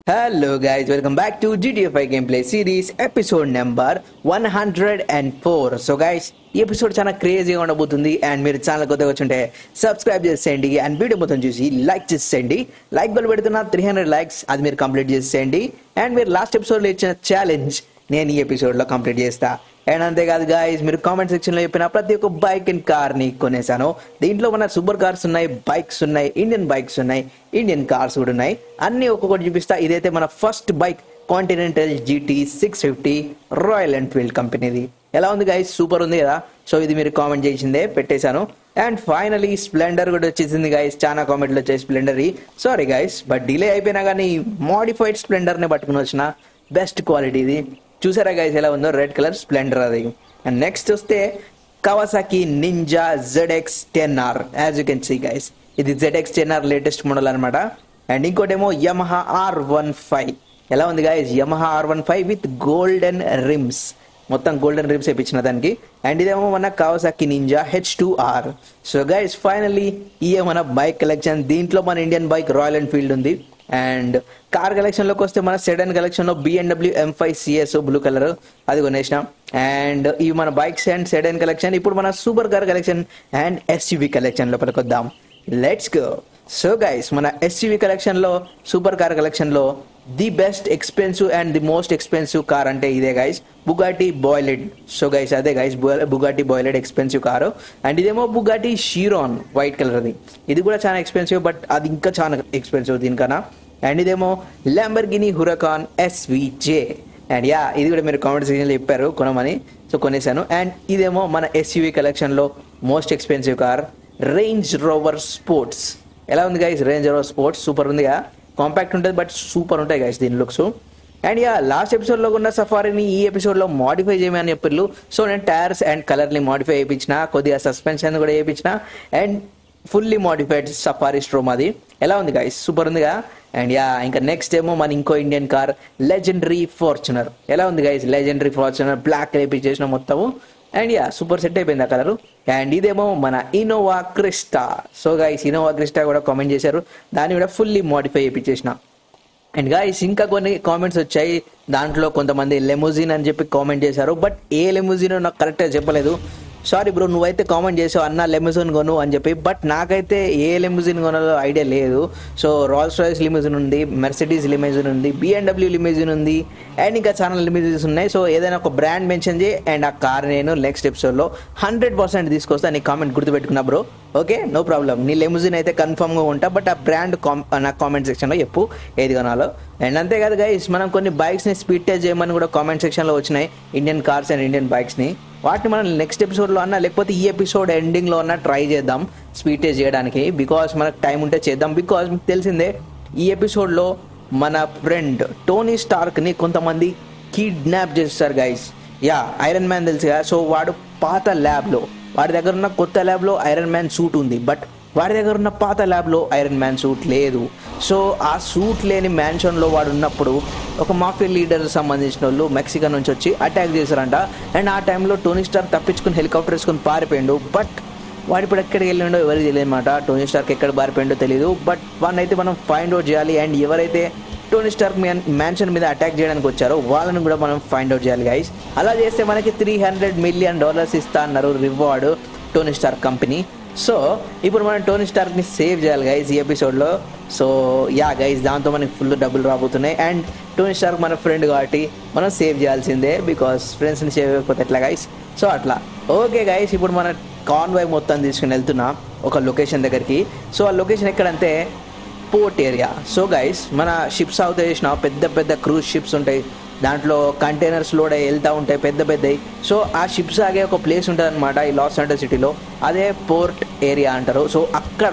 Hello guys welcome back to GTFI game play series episode number one hundred and four so guys ఈ episode చాలా క్రేజీగా ఉండబోతుంది and మీరు channel కొత్తగా వచ్చుంటే సబ్స్క్రైబ్ చేసేయండి అండ్ వీడియో మొత్తం చూసి లైక్ చేసేయండి లైక్ బల్ పెడుతున్న త్రీ హండ్రెడ్ లైక్స్ అది మీరు కంప్లీట్ చేసేయండి అండ్ మీరు లాస్ట్ ఎపిసోడ్లో ఇచ్చిన ఛాలెంజ్ నేను ఈ ఎపిసోడ్లో కంప్లీట్ చేస్తా అండ్ అంతేకాదు గాయస్ మీరు కామెంట్ సెక్షన్లో చెప్పిన ప్రతి ఒక్క బైక్ అండ్ కార్ని కొనేసాను దీంట్లో మన సూపర్ కార్స్ ఉన్నాయి బైక్స్ ఉన్నాయి ఇండియన్ బైక్స్ ఉన్నాయి ఇండియన్ కార్స్ కూడా ఉన్నాయి అన్ని ఒక్కొక్కటి చూపిస్తా ఇదైతే మన first bike Continental GT six fifty Royal Enfield కంపెనీది ఎలా ఉంది గైస్ సూపర్ ఉంది కదా సో ఇది మీరు కామెంట్ చేసిందే పెట్టేశాను అండ్ ఫైనలీ స్ప్లెండర్ కూడా వచ్చేసింది గైస్ చాలా కామెంట్లు వచ్చాయి Splendor sorry guys but delay అయిపోయినా కానీ మోడిఫైడ్ స్ప్లెండర్ ని పట్టుకుని వచ్చిన బెస్ట్ క్వాలిటీ ఇది చూసారా గైస్ ఎలా ఉందో రెడ్ కలర్ స్ప్లెండర్ అది అండ్ నెక్స్ట్ వస్తే Kawasaki Ninja ZX ten R as you can see guys ఇది ZX ten R latest model అనమాట అండ్ ఇంకోటేమో యమహా ఆర్ వన్ ఫైవ్ ఎలా ఉంది guys Yamaha R one five with golden rims మొత్తం golden rims వేయించిన దానికి and ఇదేమో మన Kawasaki Ninja H two R so guys finally ఇయే మన బైక్ కలెక్షన్ దీంట్లో మన ఇండియన్ బైక్ రాయల్ ఎన్ఫీల్డ్ ఉంది అండ్ కార్ కలెక్షన్ లోకి వస్తే మన సెడన్ కలెక్షన్ లో BMW M five CS blue colour అది కొనేసినాం అండ్ ఇవి మన బైక్స్ అండ్ సెడన్ కలెక్షన్ ఇప్పుడు మన super car collection and SUV collection లోపలికి వద్దాం లెట్స్ గో సో గైస్ మన ఎస్యూవి కలెక్షన్ లో సూపర్ కార్ కలెక్షన్ లో the best expensive and the most expensive car అంటే ఇదే guys Bugatti Bolide so guys అదే guys Bugatti Bolide expensive car and ఇదేమో Bugatti Chiron white colour అది ఇది కూడా చాలా ఎక్స్పెన్సివ్ బట్ అది ఇంకా చాలా ఎక్స్పెన్సివ్ దీనికన్నా అండ్ ఇదేమో Lamborghini Huracan SVJ and yeah ఇది కూడా మీరు కామెంట్ సెక్షన్లో చెప్పారు కొనమని సో కొనేసాను అండ్ ఇదేమో మన ఎస్యూవి కలెక్షన్లో most expensive car Range Rover Sports ఎలా ఉంది guys Range Rover Sports super ఉందిగా కాంపాక్ట్ ఉంటుంది బట్ సూపర్ ఉంటాయి గైస్ దీని లుక్స్ అండ్ యా లాస్ట్ ఎపిసోడ్లో ఉన్న సఫారీని ఈ ఎపిసోడ్లో మాడిఫై చేయమని చెప్పిళ్ళు సో నేను టైర్స్ అండ్ కలర్ని మాడిఫై చేయించిన కొద్దిగా సస్పెన్షన్ కూడా చేయించిన and fully modified Safari Storm అది ఎలా ఉంది గైస్ సూపర్ ఉందిగా అండ్ యా ఇంకా నెక్స్ట్ ఏమో మన ఇంకో ఇండియన్ కార్ లెజెండరీ ఫార్చునర్ ఎలా ఉంది గైస్ లెజెండరీ ఫార్చునర్ బ్లాక్ చేసిన మొత్తము అండ్ యా సూపర్ సెట్ అయిపోయింది ఆ కలర్ అండ్ ఇదేమో మన Innova Crysta so guys Innova Crysta కూడా కామెంట్ చేశారు దాన్ని కూడా ఫుల్లీ మాడిఫై చేయించేసిన అండ్ గాయస్ ఇంకా కొన్ని కామెంట్స్ వచ్చాయి దాంట్లో కొంతమంది లెమోజిన్ అని చెప్పి కామెంట్ చేశారు బట్ ఏ లెమోజిన్ నాకు కరెక్ట్గా చెప్పలేదు సారీ బ్రో నువ్వైతే కామెంట్ చేసావు అన్న లెమోజిన్ కొను అని చెప్పి బట్ నాకైతే ఏ లెమోజిన్ కొనాలో ఐడియా లేదు సో రాల్స్ రాయిస్ లిమోజిన్ ఉంది మెర్సిడీస్ లిమోజిన్ ఉంది బిఎండబ్ల్యూ లిమోజిన్ ఉంది అండ్ ఇంకా చాలా లిమోజిన్స్ ఉన్నాయి సో ఏదైనా ఒక బ్రాండ్ మెన్షన్ చేయి అండ్ ఆ కార్ నేను నెక్స్ట్ ఎపిసోడ్లో హండ్రెడ్ పర్సెంట్ తీసుకొస్తా నీ కామెంట్ గుర్తుపెట్టుకున్నా బ్రో ఓకే నో ప్రాబ్లం నీ లెమోజిన్ అయితే కన్ఫర్మ్గా ఉంటా బట్ ఆ బ్రాండ్ కామ్ నాకు కామెంట్ సెక్షన్లో చెప్పు ఏది కొనాలో అండ్ అంతేకాదు గైస్ మనం కొన్ని బైక్స్ని స్పీడ్ టెస్ట్ చేయమని కూడా కామెంట్ సెక్షన్లో వచ్చినాయి ఇండియన్ కార్స్ అండ్ ఇండియన్ బైక్స్ని వాటిని మనం నెక్స్ట్ ఎపిసోడ్లో అన్నా లేకపోతే ఈ ఎపిసోడ్ ఎండింగ్లో అన్నా ట్రై చేద్దాం స్పీడ్ టెస్ట్ చేయడానికి బికాస్ మనకు టైం ఉంటే చేద్దాం బికాస్ మీకు తెలిసిందే ఈ ఎపిసోడ్లో మన ఫ్రెండ్ టోనీ స్టార్క్ని కొంతమంది కిడ్నాప్ చేస్తారు గైస్ యా ఐరన్ మ్యాన్ తెలుసు కదా సో వాడు పాత ల్యాబ్లో వాడి దగ్గర ఉన్న కొత్త ల్యాబ్లో ఐరన్ మ్యాన్ సూట్ ఉంది బట్ వాడి దగ్గర ఉన్న పాత ల్యాబ్లో ఐరన్ మ్యాన్ సూట్ లేదు సో ఆ సూట్ లేని మ్యాన్షన్లో వాడు ఉన్నప్పుడు ఒక మాఫియా లీడర్ సంబంధించిన వాళ్ళు మెక్సికన్ నుంచి వచ్చి అటాక్ చేశారంట అండ్ ఆ టైంలో టోనీ స్టార్ తప్పించుకుని హెలికాప్టర్ వేసుకుని పారిపోయిండు బట్ వాడు ఇప్పుడు ఎక్కడికి వెళ్ళిండో ఎవరికి తెలియదు అనమాట టోనీ స్టార్కి ఎక్కడ పారిపోయిండో తెలియదు బట్ వాడిని అయితే మనం ఫైండ్ అవుట్ చేయాలి అండ్ ఎవరైతే టోనీ స్టార్క్ మ్యాన్షన్ మీద అటాక్ చేయడానికి వచ్చారో వాళ్ళని కూడా మనం ఫైండ్ అవుట్ చేయాలి గైస్ అలా చేస్తే మనకి త్రీ హండ్రెడ్ మిలియన్ డాలర్స్ ఇస్తా అన్నారు reward Tony Stark company so ఇప్పుడు మనం టోనీ స్టార్క్ని సేవ్ చేయాలి గైస్ ఈ ఎపిసోడ్లో సో యా గైస్ దాంతో మనకి ఫుల్ డబ్బులు రాబోతున్నాయి అండ్ టోనీ స్టార్క్ మన ఫ్రెండ్ కాబట్టి మనం సేవ్ చేయాల్సిందే బికాస్ ఫ్రెండ్స్ని సేవ్ అయిపోతే ఎట్లా గైస్ సో అట్లా ఓకే గైస్ ఇప్పుడు మన కాన్వాయ్ మొత్తం తీసుకుని వెళ్తున్నాం ఒక లొకేషన్ దగ్గరికి సో ఆ లొకేషన్ ఎక్కడంటే పోర్ట్ ఏరియా సో గైస్ మన షిప్స్ అవుతా చేసిన పెద్ద పెద్ద క్రూజ్ షిప్స్ ఉంటాయి దాంట్లో కంటైనర్స్ లోడ్ అయ్యి వెళ్తూ ఉంటాయి పెద్ద పెద్దవి సో ఆ షిప్స్ ఆగే ఒక ప్లేస్ ఉంటుంది అనమాట ఈ లాస్ ఏంజల్స్ సిటీలో అదే పోర్ట్ ఏరియా అంటారు సో అక్కడ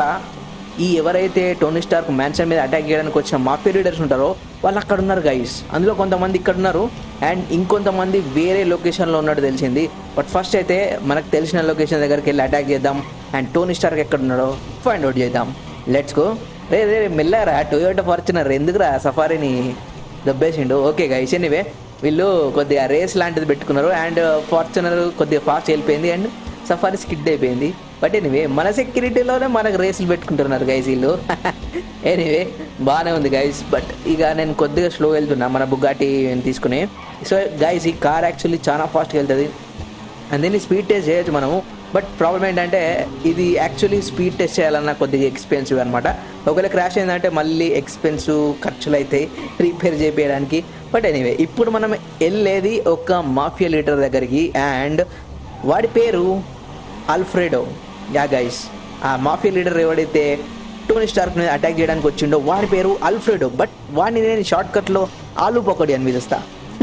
ఈ ఎవరైతే టోనీ స్టార్క్ మ్యాన్షన్ మీద అటాక్ చేయడానికి వచ్చిన మాఫియా లీడర్స్ ఉంటారో వాళ్ళు అక్కడ ఉన్నారు గైస్ అందులో కొంతమంది ఇక్కడ ఉన్నారు అండ్ ఇంకొంతమంది వేరే లొకేషన్లో ఉన్నట్టు తెలిసింది బట్ ఫస్ట్ అయితే మనకు తెలిసిన లొకేషన్ దగ్గరికి వెళ్ళి అటాక్ చేద్దాం అండ్ టోనీ స్టార్క్ ఎక్కడ ఉన్నాడో ఫైండ్ అవుట్ చేద్దాం లెట్స్ గో రే రే మెల్లరా టొయోటా ఫార్చునర్ ఎందుకురా సఫారీని దబ్బేసిండు ఓకే గైస్ ఎనీవే వీళ్ళు కొద్దిగా రేస్ లాంటిది పెట్టుకున్నారు అండ్ ఫార్చునర్ కొద్దిగా ఫాస్ట్ వెళ్ళిపోయింది అండ్ సఫారీ స్కిడ్ అయిపోయింది బట్ ఎనివే మన సెక్యూరిటీలోనే మనకు రేసులు పెట్టుకుంటున్నారు గైస్ వీళ్ళు ఎనీవే బాగానే ఉంది గైస్ బట్ ఇక నేను కొద్దిగా స్లో వెళ్తున్నా మన బుగాటి తీసుకుని సో గైస్ ఈ కార్ యాక్చువల్లీ చాలా ఫాస్ట్గా వెళ్తుంది అండ్ దీన్ని స్పీడ్ టెస్ట్ చేయొచ్చు మనము బట్ ప్రాబ్లం ఏంటంటే ఇది యాక్చువల్లీ స్పీడ్ టెస్ట్ చేయాలన్నా కొద్దిగా ఎక్స్పెన్సివ్ అనమాట ఒకవేళ క్రాష్ అయిందంటే మళ్ళీ ఎక్స్పెన్సివ్ ఖర్చులు అవుతాయి రిపేర్ చేయించడానికి బట్ ఎనీవే ఇప్పుడు మనం వెళ్ళేది ఒక మాఫియా లీడర్ దగ్గరికి అండ్ వాడి పేరు అల్ఫ్రెడో యా గైస్ ఆ మాఫియా లీడర్ ఎవడైతే టోనీ స్టార్క్ మీద అటాక్ చేయడానికి వచ్చిండో వాడి పేరు అల్ఫ్రెడో బట్ వాడిని నేను షార్ట్ కట్లో ఆలు పకోడి అని పిలుస్తా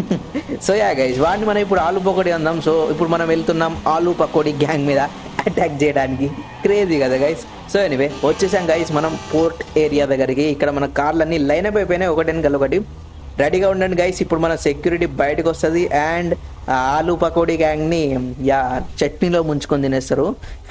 సో యా గైస్ వాడిని మనం ఇప్పుడు ఆలు పకోడి అందాం సో ఇప్పుడు మనం వెళ్తున్నాం ఆలు పకోడి గ్యాంగ్ మీద అటాక్ చేయడానికి క్రేజీ కదా గైస్ సో ఎనివే వచ్చేసాం గైస్ మనం పోర్ట్ ఏరియా దగ్గరికి ఇక్కడ మన కార్లన్నీ లైన్ అప్ అయిపోయినాయి ఒకటి వెనకాల ఒకటి రెడీగా ఉండండి గైస్ ఇప్పుడు మన సెక్యూరిటీ బయటకు వస్తుంది అండ్ ఆలు పకోడీ గ్యాంగ్ని యా చట్నీలో ముంచుకొని తినేస్తారు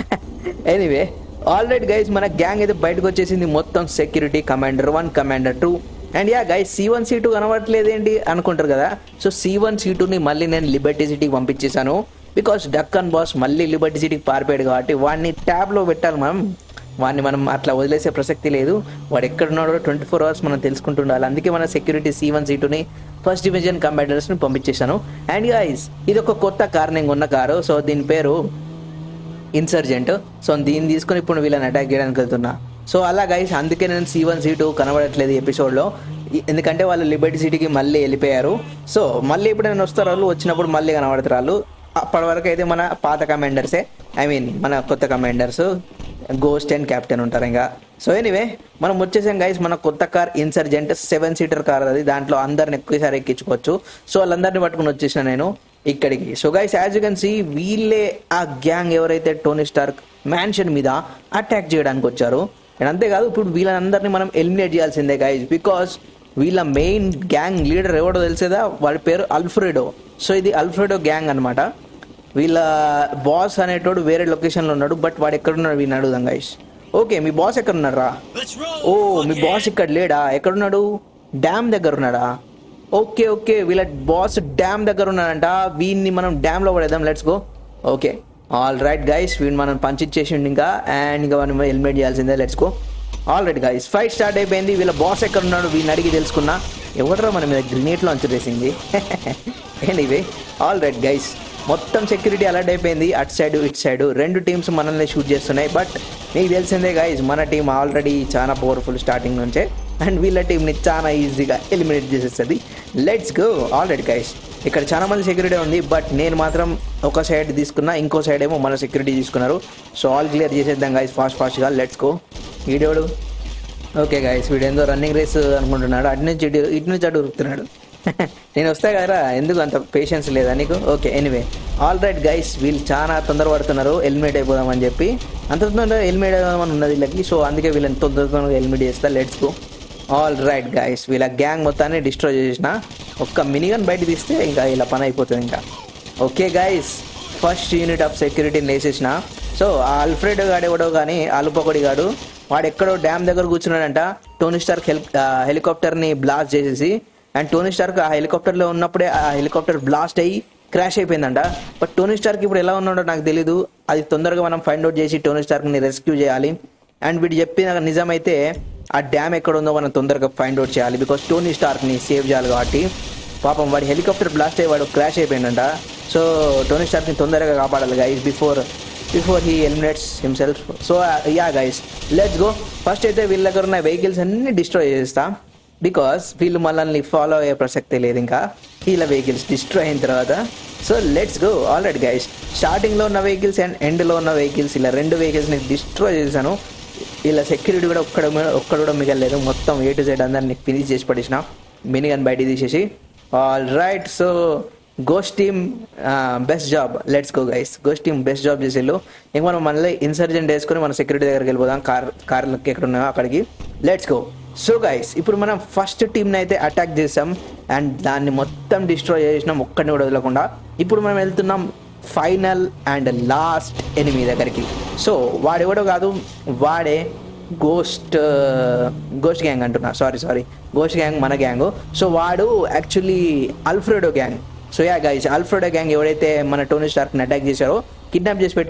ఎనీవే ఆల్రెడీ గైస్ మన గ్యాంగ్ అయితే బయటకు వచ్చేసింది మొత్తం security commander one commander two and yeah guys C one C two కనబడట్లేదు ఏంటి అనుకుంటారు కదా సో సి వన్ సి టూని మళ్ళీ నేను లిబర్టీ సిటీకి పంపించేశాను బికాస్ డక్కన్ బాస్ మళ్ళీ లిబర్టీ సిటీకి పారిపోయాడు కాబట్టి వాడిని ట్యాబ్లో పెట్టాలి మనం వాడిని మనం అట్లా వదిలేసే ప్రసక్తి లేదు వాడు ఎక్కడున్నాడో ట్వంటీ ఫోర్ అవర్స్ మనం తెలుసుకుంటుండాలి అందుకే మన సెక్యూరిటీ సి వన్ సి టూని ఫస్ట్ డివిజన్ కంబాటర్స్ని పంపించేశాను అండ్ గైస్ ఇది ఒక కొత్త కార్ నేను ఉన్న కారు సో దీని పేరు ఇన్సర్జెంట్ సో దీన్ని తీసుకొని ఇప్పుడు వీళ్ళని అటాక్ చేయడానికి వెళ్తున్నా సో అలా గైస్ అందుకే నేను సి వన్ సి టూ కనబడట్లేదు ఎపిసోడ్లో ఎందుకంటే వాళ్ళు లిబర్టీ సిటీకి మళ్ళీ వెళ్ళిపోయారు సో మళ్ళీ ఇప్పుడు నేను వస్తారు వాళ్ళు వచ్చినప్పుడు మళ్ళీ కనబడతారు వాళ్ళు అప్పటి వరకు అయితే మన పాత కమాండర్సే ఐ మీన్ మన కొత్త కమాండర్స్ గోస్ట్ అండ్ కెప్టెన్ ఉంటారు ఇంకా సో ఎనీవే మనం వచ్చేసాం గైస్ మన కొత్త car insurgent seven seater car అది దాంట్లో అందరిని ఎక్కువసారి ఎక్కించుకోవచ్చు సో వాళ్ళందరినీ పట్టుకుని వచ్చేసిన నేను ఇక్కడికి so guys as you can see వీళ్ళే ఆ గ్యాంగ్ ఎవరైతే టోనీ స్టార్క్ మ్యాన్షన్ మీద అటాక్ చేయడానికి వచ్చారు అండ్ అంతేకాదు ఇప్పుడు వీళ్ళందరినీ మనం ఎలిమినేట్ చేయాల్సిందే గైస్ బికాస్ వీళ్ళ మెయిన్ గ్యాంగ్ లీడర్ ఎవడో తెలిసేదా వాడి పేరు అల్ఫ్రెడో సో ఇది అల్ఫ్రెడో గ్యాంగ్ అన్నమాట వీళ్ళ బాస్ అనేటోడు వేరే లొకేషన్లో ఉన్నాడు బట్ వాడు ఎక్కడున్నాడు వీడిని అడుగుదాం గైస్ ఓకే మీ బాస్ ఎక్కడున్నారా Let's roll. Oh me boss ఇక్కడ లేడా ఎక్కడున్నాడు డ్యామ్ దగ్గర ఉన్నాడా ఓకే ఓకే వీళ్ళ బాస్ డ్యామ్ దగ్గర ఉన్నాడంట వీడిని మనం డ్యామ్ లో పడేద్దాం let's go okay all right guys వీడిని మనం పంచిచ్చేసిండు ఇంకా అండ్ ఇంకా మనం హెల్మెట్ చేయాల్సిందే let's go all right guys fight start అయిపోయింది వీళ్ళ బాస్ ఎక్కడ ఉన్నాడు వీడిని అడిగి తెలుసుకున్నా ఎవడరా మన మీద గ్రినేట్ లాంచ్ చేసింది ఎనీవే ఆల్ రైట్ గైస్ మొత్తం సెక్యూరిటీ అలర్ట్ అయిపోయింది అటు సైడ్ ఇటు సైడ్ రెండు టీమ్స్ మనల్ని షూట్ చేస్తున్నాయి బట్ మీకు తెలిసిందే గైజ్ మన టీం ఆల్రెడీ చాలా పవర్ఫుల్ స్టార్టింగ్ నుంచే అండ్ వీళ్ళ టీంని చాలా ఈజీగా ఎలిమినేట్ చేసేస్తుంది లెట్స్ గో ఆల్రెడీ గైస్ ఇక్కడ చాలా మంది సెక్యూరిటీ ఉంది బట్ నేను మాత్రం ఒక సైడ్ తీసుకున్నా ఇంకో సైడ్ ఏమో మన సెక్యూరిటీ తీసుకున్నారు సో ఆల్ క్లియర్ చేసేద్దాం గైస్ ఫాస్ట్ ఫాస్ట్గా లెట్స్ గో వీడియోడు ఓకే గైస్ వీడు ఏందో రన్నింగ్ రేస్ అనుకుంటున్నాడు అటు నుంచి ఇటు ఇటు నుంచి అటు ఉరుకుతున్నాడు నేను వస్తా కదరా ఎందుకు అంత పేషెన్స్ లేదా నీకు okay anyway all right guys వీళ్ళు చాలా తొందరపడుతున్నారు ఎలిమినేట్ అయిపోదామని చెప్పి అంత తొందరగా ఎలిమినేట్ అవుదామని ఉన్నది వీళ్ళకి సో అందుకే వీళ్ళని తొందర తొందరగా ఎలిమినేట్ చేస్తా let's go all right guys వీళ్ళ గ్యాంగ్ మొత్తాన్ని డిస్ట్రాయ్ చేసిన ఒక్క మినిగన్ బయట తీస్తే ఇంకా ఇలా పని అయిపోతుంది ఇంకా okay guys first unit of సెక్యూరిటీని వేసేసిన సో ఆ అల్ఫ్రెడ్ గాడు ఎవడో కానీ ఆలుపకొడి గాడు వాడు ఎక్కడో డ్యామ్ దగ్గర కూర్చున్నాడంట టోనీ స్టార్క్ హెల్ హెలికాప్టర్ని బ్లాస్ట్ చేసేసి అండ్ టోనీ స్టార్క్ ఆ హెలికాప్టర్లో ఉన్నప్పుడే ఆ హెలికాప్టర్ బ్లాస్ట్ అయ్యి క్రాష్ అయిపోయిందంట బట్ టోనీ స్టార్క్ ఇప్పుడు ఎలా ఉన్నాడో నాకు తెలీదు అది తొందరగా మనం ఫైండ్ అవుట్ చేసి టోనీ స్టార్క్ని రెస్క్యూ చేయాలి అండ్ వీడు చెప్పిన నిజమైతే ఆ డ్యామ్ ఎక్కడ ఉందో మనం తొందరగా ఫైండ్ అవుట్ చేయాలి బికాస్ టోనీ స్టార్క్ని సేవ్ చేయాలి కాబట్టి పాపం వాడి హెలికాప్టర్ బ్లాస్ట్ అయ్యి వాడు క్రాష్ అయిపోయిందంట సో టోనీ స్టార్క్ని తొందరగా కాపాడాలి guys before before he eliminates himself so yeah guys let's go first అయితే వీళ్ళ దగ్గర ఉన్న వెహికల్స్ అన్ని డిస్ట్రాయ్ చేస్తా బికాస్ వీళ్ళు మనల్ని ఫాలో అయ్యే ప్రసక్తే లేదు ఇంకా వీళ్ళ వెహికల్స్ డిస్ట్రాయ్ అయిన తర్వాత so let's go already guys స్టార్టింగ్లో ఉన్న వెహికల్స్ అండ్ ఎండ్లో ఉన్న వెహికల్స్ ఇలా రెండు వెహికల్స్ని డిస్ట్రాయ్ చేశాను ఇలా సెక్యూరిటీ కూడా ఒక్కడ ఒక్కడ కూడా మిగలలేదు మొత్తం ఏ టు జెడ్ అందరిని ఫినిష్ చేసి పడేసిన మినీ గన్ బయట తీసేసి all right so ghost team best job let's go guys ghost team best job చేసేళ్ళు ఇంక మనం మళ్ళీ ఇన్సర్జెంట్ వేసుకొని మన సెక్యూరిటీ దగ్గరికి వెళ్ళిపోదాం కార్ కార్లకి ఎక్కడ ఉన్నాయో అక్కడికి లెట్స్ గో సో గైస్ ఇప్పుడు మనం ఫస్ట్ టీంని అయితే అటాక్ చేసాం అండ్ దాన్ని మొత్తం డిస్ట్రాయ్ చేసినాం ఒక్కడిని కూడా వదలకుండా ఇప్పుడు మనం వెళ్తున్నాం ఫైనల్ అండ్ లాస్ట్ ఎనిమి దగ్గరికి సో వాడెవడో కాదు వాడే గోస్ట్ గోస్ట్ గ్యాంగ్ అంటున్నా సారీ సారీ గోస్ట్ గ్యాంగ్ మన గ్యాంగ్ సో వాడు actually Alfredo gang so yeah guys Alfredo gang ఎవరైతే మన టోనీ స్టార్క్ని అటాక్ చేశారో కిడ్నాప్ చేసి పెట్టారో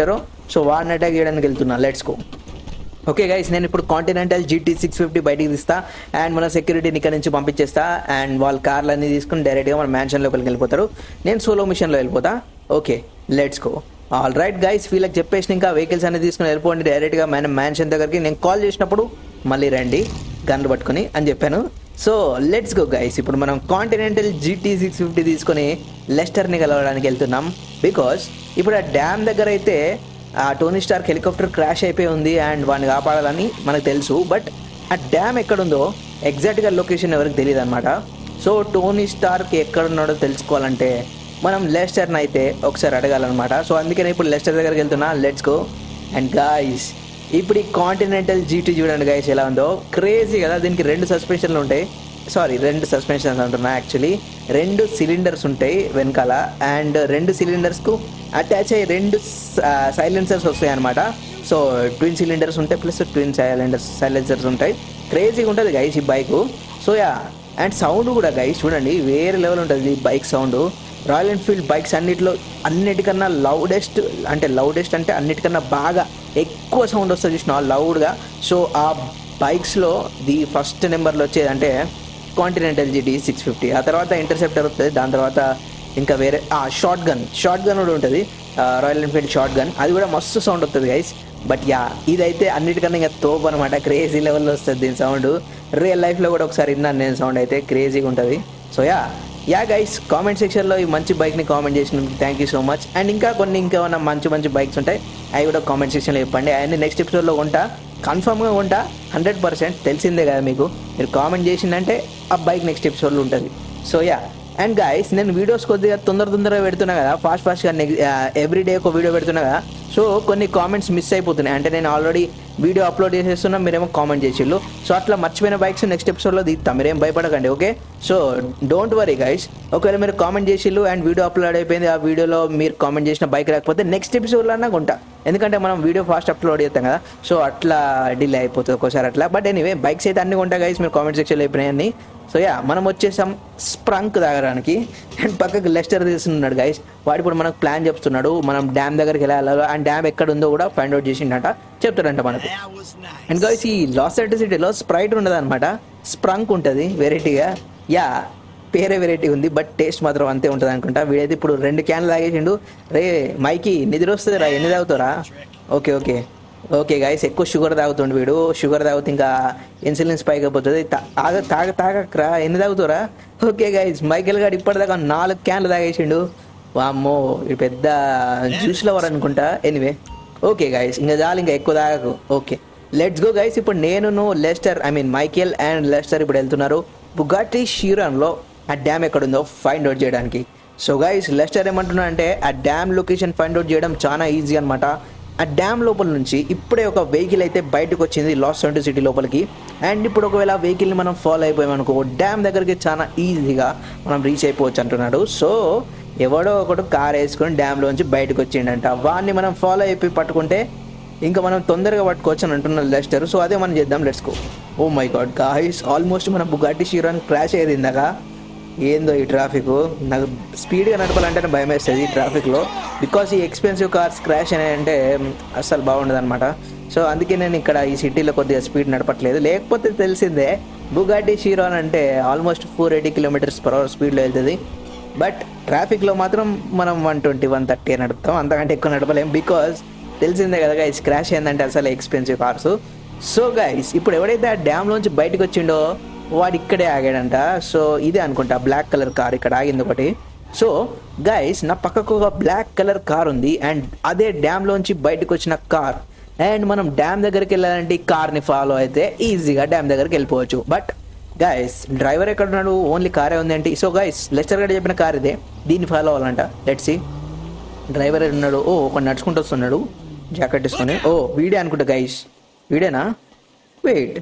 సో వాడిని అటాక్ చేయడానికి వెళ్తున్నా లెట్స్ గో ఓకే గైస్ నేను ఇప్పుడు కాంటినెంటల్ జీటీ సిక్స్ ఫిఫ్టీ బయటికి తీస్తా అండ్ మన సెక్యూరిటీని ఇక్కడ నుంచి పంపించేస్తా అండ్ వాళ్ళ కార్లు అన్ని తీసుకుని డైరెక్ట్గా మన మ్యాన్షన్ లోపలికి వెళ్ళిపోతారు నేను సోలో మిషన్లో వెళ్ళిపోతా okay let's go all right guys వీళ్ళకి చెప్పేసి ఇంకా వెహికల్స్ అనేది తీసుకుని వెళ్ళిపోండి డైరెక్ట్గా మన మ్యాన్షన్ దగ్గరికి నేను కాల్ చేసినప్పుడు మళ్ళీ రండి గన్లు పట్టుకొని అని చెప్పాను సో లెట్స్ గో గైస్ ఇప్పుడు మనం కాంటినెంటల్ జీటీ సిక్స్ ఫిఫ్టీ తీసుకొని లెస్టర్ని కలవడానికి వెళ్తున్నాం బికాస్ ఇప్పుడు ఆ డ్యామ్ దగ్గర అయితే ఆ టోనీ స్టార్క్ హెలికాప్టర్ క్రాష్ అయిపోయి ఉంది అండ్ వాడిని కాపాడాలని మనకు తెలుసు బట్ ఆ డ్యామ్ ఎక్కడుందో ఎగ్జాక్ట్గా లొకేషన్ ఎవరికి తెలియదు అనమాట సో టోనీ స్టార్క్ ఎక్కడున్నాడో తెలుసుకోవాలంటే మనం లెస్టర్ని అయితే ఒకసారి అడగాలన్నమాట సో అందుకనే ఇప్పుడు లెస్టర్ దగ్గరికి వెళ్తున్నా లెట్స్ గో అండ్ గాయస్ ఇప్పుడు ఈ కాంటినెంటల్ జీటీ చూడండి గైస్ ఎలా ఉందో క్రేజీ కదా దీనికి రెండు సస్పెన్షన్లు ఉంటాయి సారీ రెండు సస్పెన్షన్స్ అంటున్నా యాక్చువల్లీ రెండు సిలిండర్స్ ఉంటాయి వెనకాల అండ్ రెండు సిలిండర్స్కు అటాచ్ అయ్యి రెండు సైలెన్సర్స్ వస్తాయి అనమాట సో ట్విన్ సిలిండర్స్ ఉంటాయి ప్లస్ ట్విన్ సైలెండర్స్ సైలెన్సర్స్ ఉంటాయి క్రేజీగా ఉంటుంది గైస్ ఈ bike so yeah and sound కూడా గైస్ చూడండి వేరే లెవెల్ ఉంటుంది ఈ bike sound Royal Enfield bikes అన్నిటిలో అన్నిటికన్నా లౌడెస్ట్ అంటే లౌడెస్ట్ అంటే అన్నిటికన్నా బాగా ఎక్కువ సౌండ్ వస్తుంది చూసిన లౌడ్గా సో ఆ బైక్స్లో ది ఫస్ట్ నెంబర్లో వచ్చేది అంటే కాంటినెంటల్ జీటీ సిక్స్ ఫిఫ్టీ ఆ తర్వాత ఇంటర్సెప్టర్ వస్తుంది దాని తర్వాత ఇంకా వేరే షార్ట్ గన్ షార్ట్ గన్ కూడా ఉంటుంది రాయల్ ఎన్ఫీల్డ్ షార్ట్ గన్ అది కూడా మస్తు సౌండ్ వస్తుంది గైస్ బట్ యా ఇదైతే అన్నిటికన్నా ఇంకా తోపు అనమాట క్రేజీ లెవెల్లో వస్తుంది దీని సౌండ్ రియల్ లైఫ్లో కూడా ఒకసారి విన్నాను నేను సౌండ్ అయితే క్రేజీగా ఉంటుంది so yeah yeah guys comment సెక్షన్లో ఈ మంచి బైక్ని కామెంట్ చేసినందుకు thank you so much and ఇంకా కొన్ని ఇంకా ఏమైనా మంచి మంచి బైక్స్ ఉంటాయి అవి కూడా కామెంట్ సెక్షన్లో చెప్పండి అవన్నీ నెక్స్ట్ ఎపిసోడ్లో కొంటా కన్ఫర్మ్గా కొంటా హండ్రెడ్ పర్సెంట్ తెలిసిందే కదా మీకు మీరు కామెంట్ చేసిందంటే ఆ బైక్ నెక్స్ట్ ఎపిసోడ్లో ఉంటుంది సో యా అండ్ గాయస్ నేను వీడియోస్ కొద్దిగా తొందర తొందరగా పెడుతున్నా కదా ఫాస్ట్ ఫాస్ట్గా ఎవ్రీ డే ఒక వీడియో పెడుతున్నా కదా సో కొన్ని కామెంట్స్ మిస్ అయిపోతున్నాయి అంటే నేను ఆల్రెడీ వీడియో అప్లోడ్ చేసేస్తున్నా మీరేమో కామెంట్ చేసిళ్ళు సో అట్లా మర్చిపోయిన బైక్స్ నెక్స్ట్ ఎపిసోడ్లో తీస్తాం మీరేం భయపడకండి okay so don't worry guys ఒకవేళ మీరు కామెంట్ చేసిళ్ళు అండ్ వీడియో అప్లోడ్ అయిపోయింది ఆ వీడియోలో మీరు కామెంట్ చేసిన బైక్ రాకపోతే నెక్స్ట్ ఎపిసోడ్లో అన్నా కొంటా ఎందుకంటే మనం వీడియో ఫాస్ట్ అప్లోడ్ చేస్తాం కదా సో అట్లా డిలే అయిపోతుంది ఒక్కోసారి అట్లా బట్ ఎనీవే బైక్స్ అయితే అన్ని కొంటా గైస్ మీరు కామెంట్ సెక్షన్లో అయిపోయినాయని సో యా మనం వచ్చేసాం స్ప్రంక్ తాగడానికి అండ్ పక్కకు లెస్టర్ తీసుకున్నాడు గైస్ వాడు ఇప్పుడు మనకు ప్లాన్ చెప్తున్నాడు మనం డ్యామ్ దగ్గరికి వెళ్ళాలి అండ్ డ్యామ్ ఎక్కడ ఉందో కూడా ఫైండ్ అవుట్ చేసిండట చెప్తాడంట మనకు That was nice. And guys ఈ లాస్ సిటీలో స్ప్రైట్ ఉండదు అనమాట స్ప్రంక్ ఉంటుంది వెరైటీగా యా పేరే వెరైటీ ఉంది బట్ టేస్ట్ మాత్రం అంతే ఉంటుంది అనుకుంటా వీడైతే ఇప్పుడు రెండు క్యాన్లు తాగేసిండు రే మైకి నిద్ర వస్తుంది రా ఎన్ని తాగుతారా ఓకే ఓకే ఓకే గైస్ ఎక్కువ షుగర్ తాగుతుండు వీడు షుగర్ తాగితే ఇంకా ఇన్సులిన్ స్పైక్ అయిపోతుంది తా- తాగ తాగ తాగకరా ఎన్ని తాగుతారా ఓకే గైస్ మైకేల్ గారు ఇప్పటిదాకా నాలుగు క్యాన్లు తాగేసిండు వామ్మో ఇది పెద్ద జ్యూస్ లవర్ అనుకుంటా ఎనివే ఓకే గైస్ ఇంకా చాలు ఇంకా ఎక్కువ తాగకు ఓకే లెట్స్ గో గైస్ ఇప్పుడు నేను Lester I mean Michael and Lester ఇప్పుడు వెళ్తున్నారు బుగాటి షీరాన్లో ఆ డ్యామ్ ఎక్కడుందో ఫైండ్ అవుట్ చేయడానికి సో గైస్ లెస్టర్ ఏమంటున్నా అంటే ఆ డ్యామ్ లొకేషన్ ఫైండ్ అవుట్ చేయడం చాలా ఈజీ అనమాట ఆ డ్యామ్ లోపల నుంచి ఇప్పుడే ఒక వెహికల్ అయితే బయటకు వచ్చింది లాస్ సెవెంటీ సిటీ లోపలికి అండ్ ఇప్పుడు ఒకవేళ ఆ వెహికల్ని మనం ఫాలో అయిపోయామనుకో డ్యామ్ దగ్గరికి చాలా ఈజీగా మనం రీచ్ అయిపోవచ్చు అంటున్నాడు సో ఎవడో ఒకడు కార్ వేసుకొని డ్యామ్లోంచి బయటకు వచ్చిండంట వాడిని మనం ఫాలో అయిపోయి పట్టుకుంటే ఇంకా మనం తొందరగా పట్టుకోవచ్చు అని అంటున్నారు లెస్టర్ సో అదే మనం చేద్దాం let's go oh my god guys almost మన బుగాటి షీరాన్ క్రాష్ అయ్యేది ఇందాక ఏందో ఈ ట్రాఫిక్ నాకు స్పీడ్గా నడపాలంటేనే భయం వేస్తుంది ఈ ట్రాఫిక్లో బికాస్ ఈ ఎక్స్పెన్సివ్ కార్స్ క్రాష్ అంటే అస్సలు బాగుండదు అనమాట సో అందుకే నేను ఇక్కడ ఈ సిటీలో కొద్దిగా స్పీడ్ నడపట్లేదు లేకపోతే తెలిసిందే బుగాటి షీరాన్ అంటే almost four eighty kilometres per hour స్పీడ్లో వెళ్తుంది బట్ ట్రాఫిక్లో మాత్రం మనం వన్ ట్వంటీ వన్ థర్టీ నడుపుతాం అంతకంటే ఎక్కువ నడపలేం బికాస్ తెలిసిందే కదా గైస్ క్రాష్ అయిందంటే అసలు ఎక్స్పెన్సివ్ కార్స్ సో గైస్ ఇప్పుడు ఎవడైతే ఆ డ్యామ్లోంచి బయటకు వచ్చిండో వాడు ఇక్కడే ఆగాడంట సో ఇదే అనుకుంటా బ్లాక్ కలర్ కార్ ఇక్కడ ఆగింది ఒకటి సో గైస్ నా పక్కకు ఒక బ్లాక్ కలర్ కార్ ఉంది అండ్ అదే డ్యామ్లోంచి బయటకు వచ్చిన కార్ అండ్ మనం డ్యామ్ దగ్గరికి వెళ్ళాలంటే ఈ కార్ని ఫాలో అయితే ఈజీగా డ్యామ్ దగ్గరికి వెళ్ళిపోవచ్చు బట్ గైస్ డ్రైవర్ ఎక్కడ ఉన్నాడు ఓన్లీ కారే ఉంది అంటే సో గైస్ లెక్చర్ గారు చెప్పిన కార్ ఇదే దీన్ని ఫాలో అవ్వాలంట లెట్స్ సి డ్రైవర్ ఉన్నాడు ఓ ఒక నడుచుకుంటూ వస్తున్నాడు జాకెట్ వేసుకొని ఓ వీడే అనుకుంటా గైస్ వీడేనా వెయిట్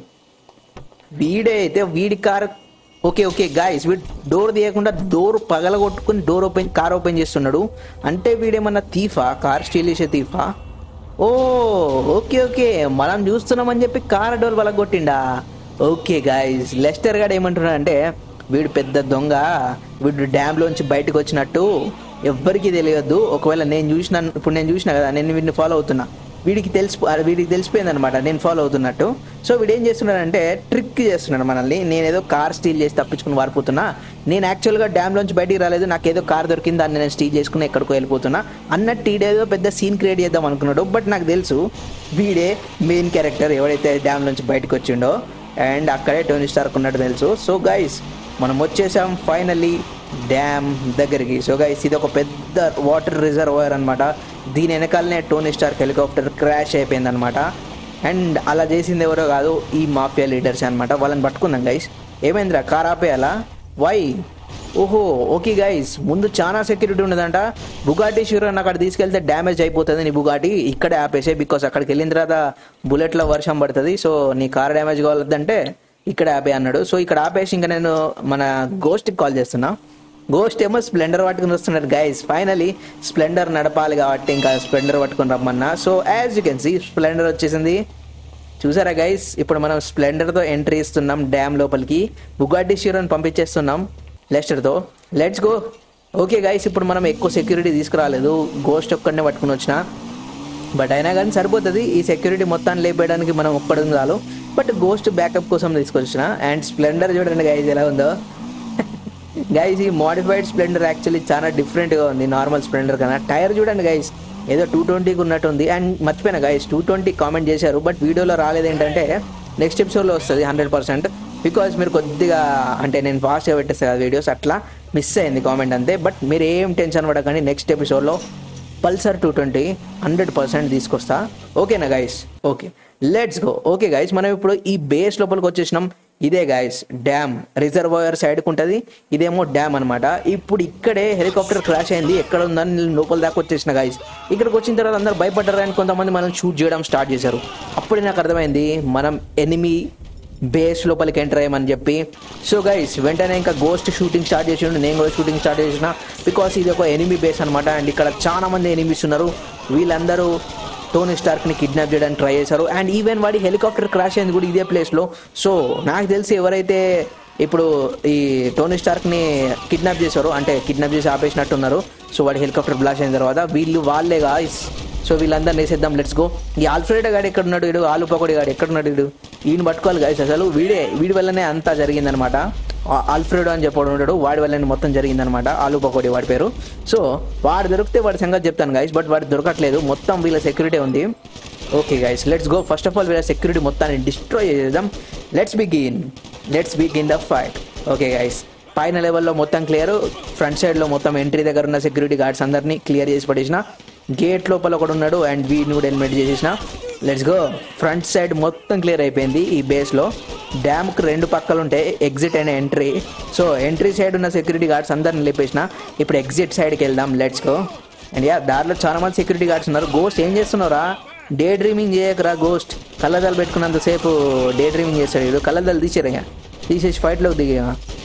వీడే అయితే వీడి కార్ ఓకే ఓకే గాయస్ వీడు డోర్ తీయకుండా డోర్ పగలగొట్టుకుని డోర్ ఓపెన్ కార్ ఓపెన్ చేస్తున్నాడు అంటే వీడేమన్నా తీఫా కార్ స్టీల్ చేసే తీఫా ఓ ఓకే ఓకే మనం చూస్తున్నామని చెప్పి కార్ డోర్ పగలగొట్టిండా ఓకే గాయస్ లెస్టర్ గాడు ఏమంటున్నాడు అంటే వీడు పెద్ద దొంగ వీడు డ్యామ్లోంచి బయటకు వచ్చినట్టు ఎవ్వరికీ తెలియద్దు ఒకవేళ నేను చూసిన ఇప్పుడు నేను చూసిన కదా నేను వీడిని ఫాలో అవుతున్నా వీడికి తెలిసి వీడికి తెలిసిపోయింది అనమాట నేను ఫాలో అవుతున్నట్టు సో వీడు ఏం చేస్తున్నాడంటే ట్రిక్ చేస్తున్నాడు మనల్ని నేను ఏదో కార్ స్టీల్ చేసి తప్పించుకుని వారిపోతున్నా నేను యాక్చువల్గా డ్యామ్లోంచి బయటికి రాలేదు నాకు ఏదో కార్ దొరికింది దాన్ని నేను స్టీల్ చేసుకుని ఎక్కడికో వెళ్ళిపోతున్నా అన్నట్టు ఈడేదో పెద్ద సీన్ క్రియేట్ చేద్దాం అనుకున్నాడు బట్ నాకు తెలుసు వీడే మెయిన్ క్యారెక్టర్ ఎవడైతే డ్యామ్లోంచి బయటకు వచ్చిండో అండ్ అక్కడే టోనీ స్టార్క్ ఉన్నట్టు తెలుసు సో గైస్ మనం వచ్చేసాం ఫైనల్లీ డ్యామ్ దగ్గరికి సో గైస్ ఇది ఒక పెద్ద వాటర్ రిజర్వాయర్ అనమాట దీని వెనకాలనే టోనీ స్టార్క్ హెలికాప్టర్ క్రాష్ అయిపోయింది అనమాట అండ్ అలా చేసింది ఎవరో కాదు ఈ మాఫియా లీడర్స్ అనమాట వాళ్ళని పట్టుకుందాం గైస్ ఏమైందిరా కార్ ఆపేయాలా వై ఓహో ఓకే గైస్ ముందు చాలా సెక్యూరిటీ ఉన్నదంట బుగాటి షూరన్ అక్కడ తీసుకెళ్తే డ్యామేజ్ అయిపోతుంది నీ బుగాటి ఇక్కడే ఆపేసే బికాస్ అక్కడికి వెళ్ళిన తర్వాత బుల్లెట్లో వర్షం పడుతుంది సో నీ కార్ డ్యామేజ్ కావద్దంటే ఇక్కడ ఆపే అన్నాడు సో ఇక్కడ ఆపేసి ఇంకా నేను మన గోస్ట్కి కాల్ చేస్తున్నా గోస్ట్ ఏమో స్ప్లెండర్ పట్టుకుని వస్తున్నాడు గైస్ ఫైనలీ స్ప్లెండర్ నడపాలి కాబట్టి ఇంకా స్ప్లెండర్ పట్టుకుని రమ్మన్నా so as you can see Splendor వచ్చేసింది చూసారా గైస్ ఇప్పుడు మనం స్ప్లెండర్తో ఎంట్రీ ఇస్తున్నాం డ్యామ్ లోపలికి బుగాటి షీరోని పంపించేస్తున్నాం లెస్టర్తో లెట్స్ గో ఓకే గైస్ ఇప్పుడు మనం ఎక్కువ సెక్యూరిటీ తీసుకురాలేదు గోస్ట్ ఒక్కడనే పట్టుకుని వచ్చిన బట్ అయినా కానీ సరిపోతుంది ఈ సెక్యూరిటీ మొత్తాన్ని లేపేయడానికి మనం ఒక్కడం చాలు బట్ గోస్ట్ బ్యాకప్ కోసం తీసుకొచ్చిన అండ్ స్ప్లెండర్ చూడండి గైజ్ ఎలా ఉందో గైజ్ ఈ మోడిఫైడ్ స్ప్లెండర్ యాక్చువల్లీ చాలా డిఫరెంట్గా ఉంది నార్మల్ స్ప్లెండర్ కన్నా టైర్ చూడండి గైజ్ ఏదో టూ ట్వంటీకి ఉన్నట్టు ఉంది అండ్ మర్చిపోయినా గైస్ టూ ట్వంటీ కామెంట్ చేశారు బట్ వీడియోలో రాలేదు ఏంటంటే నెక్స్ట్ ఎపిసోడ్లో వస్తుంది హండ్రెడ్ పర్సెంట్ బికాజ్ మీరు కొద్దిగా అంటే నేను ఫాస్ట్గా పెట్టేస్తాను కదా వీడియోస్ అట్లా మిస్ అయింది కామెంట్ అంతే బట్ మీరు ఏం టెన్షన్ పడకండి నెక్స్ట్ ఎపిసోడ్లో Pulsar two twenty hundred percent తీసుకొస్తా ఓకేనా guys okay let's go okay guys మనం ఇప్పుడు ఈ బేస్ లోపలికి వచ్చేసినాం ఇదే గైస్ డ్యామ్ రిజర్వాయర్ సైడ్కి ఉంటుంది ఇదేమో డ్యామ్ అనమాట ఇప్పుడు ఇక్కడే హెలికాప్టర్ క్రాష్ అయింది ఎక్కడ ఉందని నేను లోపల దాకా వచ్చేసిన గైస్ ఇక్కడికి వచ్చిన తర్వాత అందరు భయపడ్డారు అని కొంతమంది మనం షూట్ చేయడం స్టార్ట్ చేశారు అప్పుడే నాకు అర్థమైంది మనం ఎనిమి బేస్ లోపలికి ఎంటర్ అయ్యామని చెప్పి సో గైస్ వెంటనే ఇంకా గోస్ట్ షూటింగ్ స్టార్ట్ చేసిండు నేను కూడా షూటింగ్ స్టార్ట్ చేసిన బికాస్ ఇది ఒక ఎనిమి బేస్ అనమాట అండ్ ఇక్కడ చాలా మంది ఎనిమిస్ ఉన్నారు వీళ్ళందరూ టోనీ స్టార్క్ని కిడ్నాప్ చేయడానికి ట్రై చేశారు అండ్ ఈవెన్ వాడి హెలికాప్టర్ క్రాష్ అయింది కూడా ఇదే ప్లేస్లో సో నాకు తెలిసి ఎవరైతే ఇప్పుడు ఈ టోనీ స్టార్క్ని కిడ్నాప్ చేశారో అంటే కిడ్నాప్ చేసి ఆపేసినట్టున్నారు సో వాడి హెలికాప్టర్ బ్లాస్ట్ అయిన తర్వాత వీళ్ళు వాళ్ళే గాయస్ సో వీళ్ళందరినీ వేసేద్దాం లెట్స్ గో ఈ ఆల్ఫ్రెడ్ గాడు ఎక్కడ ఉన్నాడు వీడు ఆలు పకోడి గాడు ఎక్కడ ఉన్నాడు వీడు ఈయన పట్టుకోవాలి గాయస్ అసలు వీడే వీడి వల్లనే అంతా జరిగిందనమాట ఆ- ఆల్ఫ్రెడో అని చెప్పాడు ఉంటాడు వాడి వల్లనే మొత్తం జరిగిందనమాట ఆలు పకోడి వాడి పేరు సో వాడు దొరికితే వాడి సంగతి చెప్తాను గైస్ బట్ వాడు దొరకట్లేదు మొత్తం వీళ్ళ సెక్యూరిటీ ఉంది okay guys let's go first of all వీళ్ళ సెక్యూరిటీ మొత్తాన్ని డిస్ట్రాయ్ చేద్దాం let's begin let's begin the fight okay guys పైన లెవెల్లో మొత్తం క్లియర్ ఫ్రంట్ సైడ్లో మొత్తం ఎంట్రీ దగ్గర ఉన్న సెక్యూరిటీ గార్డ్స్ అందరినీ క్లియర్ చేసి పడేసిన గేట్ లోపల ఒకడు ఉన్నాడు అండ్ వీడిని కూడా హెల్మెట్ చేసేసిన లెట్స్ గో ఫ్రంట్ సైడ్ మొత్తం క్లియర్ అయిపోయింది ఈ బేస్లో డ్యామ్కి రెండు పక్కలు ఉంటాయి exit and entry so entry side ఉన్న సెక్యూరిటీ గార్డ్స్ అందరిని లేపేసిన ఇప్పుడు ఎగ్జిట్ సైడ్కి వెళ్దాం లెట్స్ గో అండ్ యా దారిలో చాలా మంది సెక్యూరిటీ గార్డ్స్ ఉన్నారు గోస్ట్ ఏం చేస్తున్నారా డే డ్రీమింగ్ చేయకరా గోస్ట్ కళ్ళదాలు పెట్టుకున్నంతసేపు డే డ్రీమింగ్ చేస్తాడు వీడు కళ్ళదాలు తీసేరా తీసేసి ఫైట్లోకి దిగా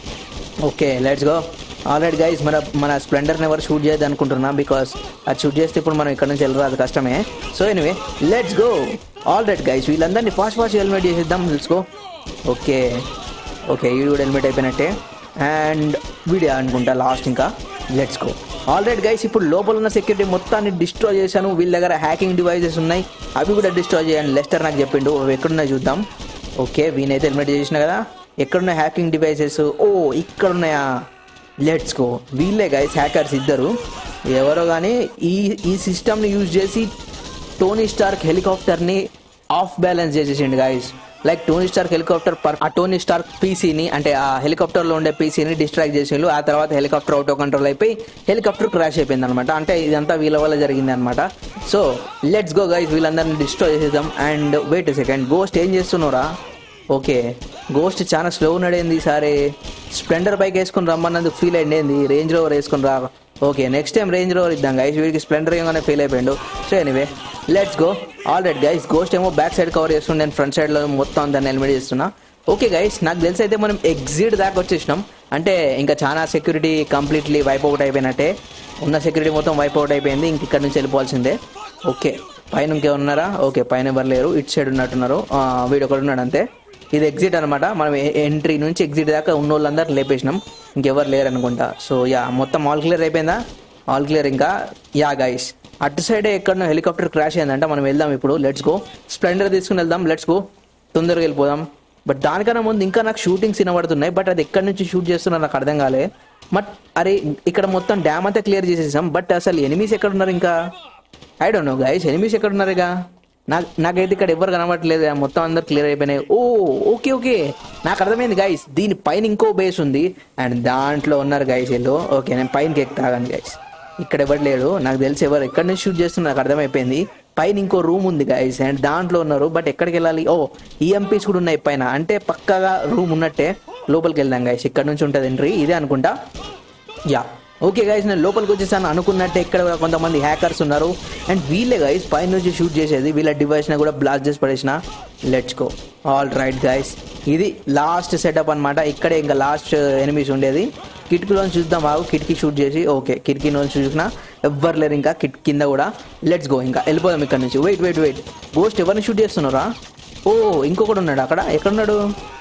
okay let's go already guys మన మన స్ప్లెండర్ని ఎవరు షూట్ చేయదు అనుకుంటున్నా బికాస్ అది షూట్ చేస్తే ఇప్పుడు మనం ఇక్కడ నుంచి వెళ్ళరాదు కష్టమే so anyway let's go all right guys వీళ్ళందరినీ ఫాస్ట్ ఫాస్ట్ హెల్మెట్ చేసేద్దాం లెట్స్ గో ఓకే ఓకే ఈ కూడా హెల్మెట్ అయిపోయినట్టే అండ్ వీడియో అనుకుంటా లాస్ట్ ఇంకా let's go all right guys ఇప్పుడు లోపల ఉన్న సెక్యూరిటీ మొత్తాన్ని డిస్ట్రాయ్ చేశాను వీళ్ళ దగ్గర హ్యాకింగ్ డివైసెస్ ఉన్నాయి అవి కూడా డిస్ట్రాయ్ చేయండి లెస్టర్ నాకు చెప్పిండు అవి ఎక్కడున్నాయి చూద్దాం ఓకే వీనైతే హెల్మెట్ చేసిన కదా ఎక్కడున్నాయి హ్యాకింగ్ డివైసెస్ ఓ ఇక్కడ ఉన్నాయా లెట్స్ గో వీళ్ళే గైస్ హ్యాకర్స్ ఇద్దరు ఎవరో కానీ ఈ ఈ సిస్టమ్ని యూజ్ చేసి టోనీ స్టార్క్ హెలికాప్టర్ని ఆఫ్ బ్యాలెన్స్ చేసేసిండు guys like Tony Stark helicopter పర్ ఆ టోనీ స్టార్క్ పీసీని అంటే ఆ హెలికాప్టర్లో ఉండే పీసీని డిస్ట్రాక్ట్ చేసిండు ఆ తర్వాత హెలికాప్టర్ అవుటో కంట్రోల్ అయిపోయి హెలికాప్టర్ క్రాష్ అయిపోయింది అనమాట అంటే ఇదంతా వీళ్ళ వల్ల జరిగింది అనమాట సో లెట్స్ గో గైస్ వీళ్ళందరినీ డిస్ట్రాయ్ చేసేద్దాం అండ్ వెయిట్ సెకండ్ గోస్ట్ ఏం చేస్తున్నారా ఓకే గోస్ట్ చాలా స్లో ఉన్నాడేంది ఈసారి స్ప్లెండర్ బైక్ వేసుకుని రమ్మన్నందుకు ఫీల్ అయ్యింది ఏంది రేంజ్ రోవర్ వేసుకుని రా okay next time Range Rover ఇద్దాం గైస్ వీడికి స్ప్లెండర్ ఏమైనా ఫీల్ అయిపోయాడు so anyway let's go all right guys Ghost ఏమో బ్యాక్ సైడ్ కవర్ చేస్తుండే నేను ఫ్రంట్ సైడ్లో మొత్తం దాన్ని హెల్మెట్ చేస్తున్నా ఓకే గైస్ నాకు తెలిసి అయితే మనం ఎగ్జిట్ దాకా వచ్చేసినాం అంటే ఇంకా చాలా సెక్యూరిటీ కంప్లీట్లీ వైప్ అవుట్ అయిపోయినట్టే ఉన్న సెక్యూరిటీ మొత్తం వైప్ అవుట్ అయిపోయింది ఇంక ఇక్కడ నుంచి వెళ్ళిపోవాల్సిందే ఓకే పైన ఇంకేమన్నారా ఓకే పైన ఎవరు లేరు ఇటు సైడ్ ఉన్నట్టున్నారు ఆ, వీడు ఒకడు ఉన్నాడు అంతే ఇది ఎగ్జిట్ అనమాట మనం ఎంట్రీ నుంచి ఎగ్జిట్ దాకా ఉన్న వాళ్ళందరూ లేపేసినాం ఇంకెవరు లేరు అనుకుంటా సో యా మొత్తం ఆల్ క్లియర్ అయిపోయిందా ఆల్ క్లియర్ ఇంకా యా గైస్ అటు సైడే ఎక్కడో హెలికాప్టర్ క్రాష్ అయిందంట మనం వెళ్దాం ఇప్పుడు లెట్స్ గో స్ప్లెండర్ తీసుకుని వెళ్దాం లెట్స్ గో తొందరగా వెళ్ళిపోదాం బట్ దానికన్నా ముందు ఇంకా నాకు షూటింగ్స్ వినబడుతున్నాయి బట్ అది ఎక్కడి నుంచి షూట్ చేస్తున్నారు నాకు అర్థం కాలే బట్ అరే ఇక్కడ మొత్తం డ్యామ్ అంతా క్లియర్ చేసేసాం బట్ అసలు ఎనిమీస్ ఎక్కడ ఉన్నారు ఇంకా I don't know guys enemies ఎక్కడ ఉన్నారు ఇక నాకు నాకైతే ఇక్కడ ఎవరు కనబడట్లేదు మొత్తం అందరు క్లియర్ అయిపోయినాయి ఓ ఓకే ఓకే నాకు అర్థమైంది గైస్ దీని పైన ఇంకో బేస్ ఉంది అండ్ దాంట్లో ఉన్నారు గైస్ వీళ్ళు ఓకే నేను పైనకి ఎక్కుతాగాను గైస్ ఇక్కడ ఎవరు లేడు నాకు తెలిసి ఎవరు ఎక్కడి నుంచి షూట్ చేస్తున్నారు నాకు అర్థమైపోయింది పైన ఇంకో రూమ్ ఉంది గైస్ అండ్ దాంట్లో ఉన్నారు బట్ ఎక్కడికి వెళ్ళాలి ఓ ఈఎంపీస్ కూడా ఉన్నాయి పైన అంటే పక్కగా రూమ్ ఉన్నట్టే లోపలికి వెళ్దాం గైస్ ఇక్కడ నుంచి ఉంటుంది ఎంట్రీ ఇదే అనుకుంటా యా ఓకే గైస్ నేను లోపలికి వచ్చేసాను అనుకున్నట్టే ఇక్కడ కూడా కొంతమంది హ్యాకర్స్ ఉన్నారు అండ్ వీళ్ళే గైస్ పైన నుంచి షూట్ చేసేది వీళ్ళ డివైస్ ని కూడా బ్లాస్ట్ చేసి పడేసిన let's go all right guys ఇది లాస్ట్ సెటప్ అన్నమాట ఇక్కడే ఇంకా లాస్ట్ ఎనిమిస్ ఉండేది కిటికీలో చూద్దాం ఆగు కిటికీ షూట్ చేసి ఓకే కిటికీ నుంచి చూసినా ఎవ్వరు లేరు ఇంకా కిట్ కింద కూడా లెట్స్ గో ఇంకా వెళ్ళిపోదాం ఇక్కడ నుంచి వెయిట్ వెయిట్ వెయిట్ గోస్ట్ ఎవరిని షూట్ చేస్తున్నారా ఓ ఇంకొకడు ఉన్నాడు అక్కడ ఎక్కడున్నాడు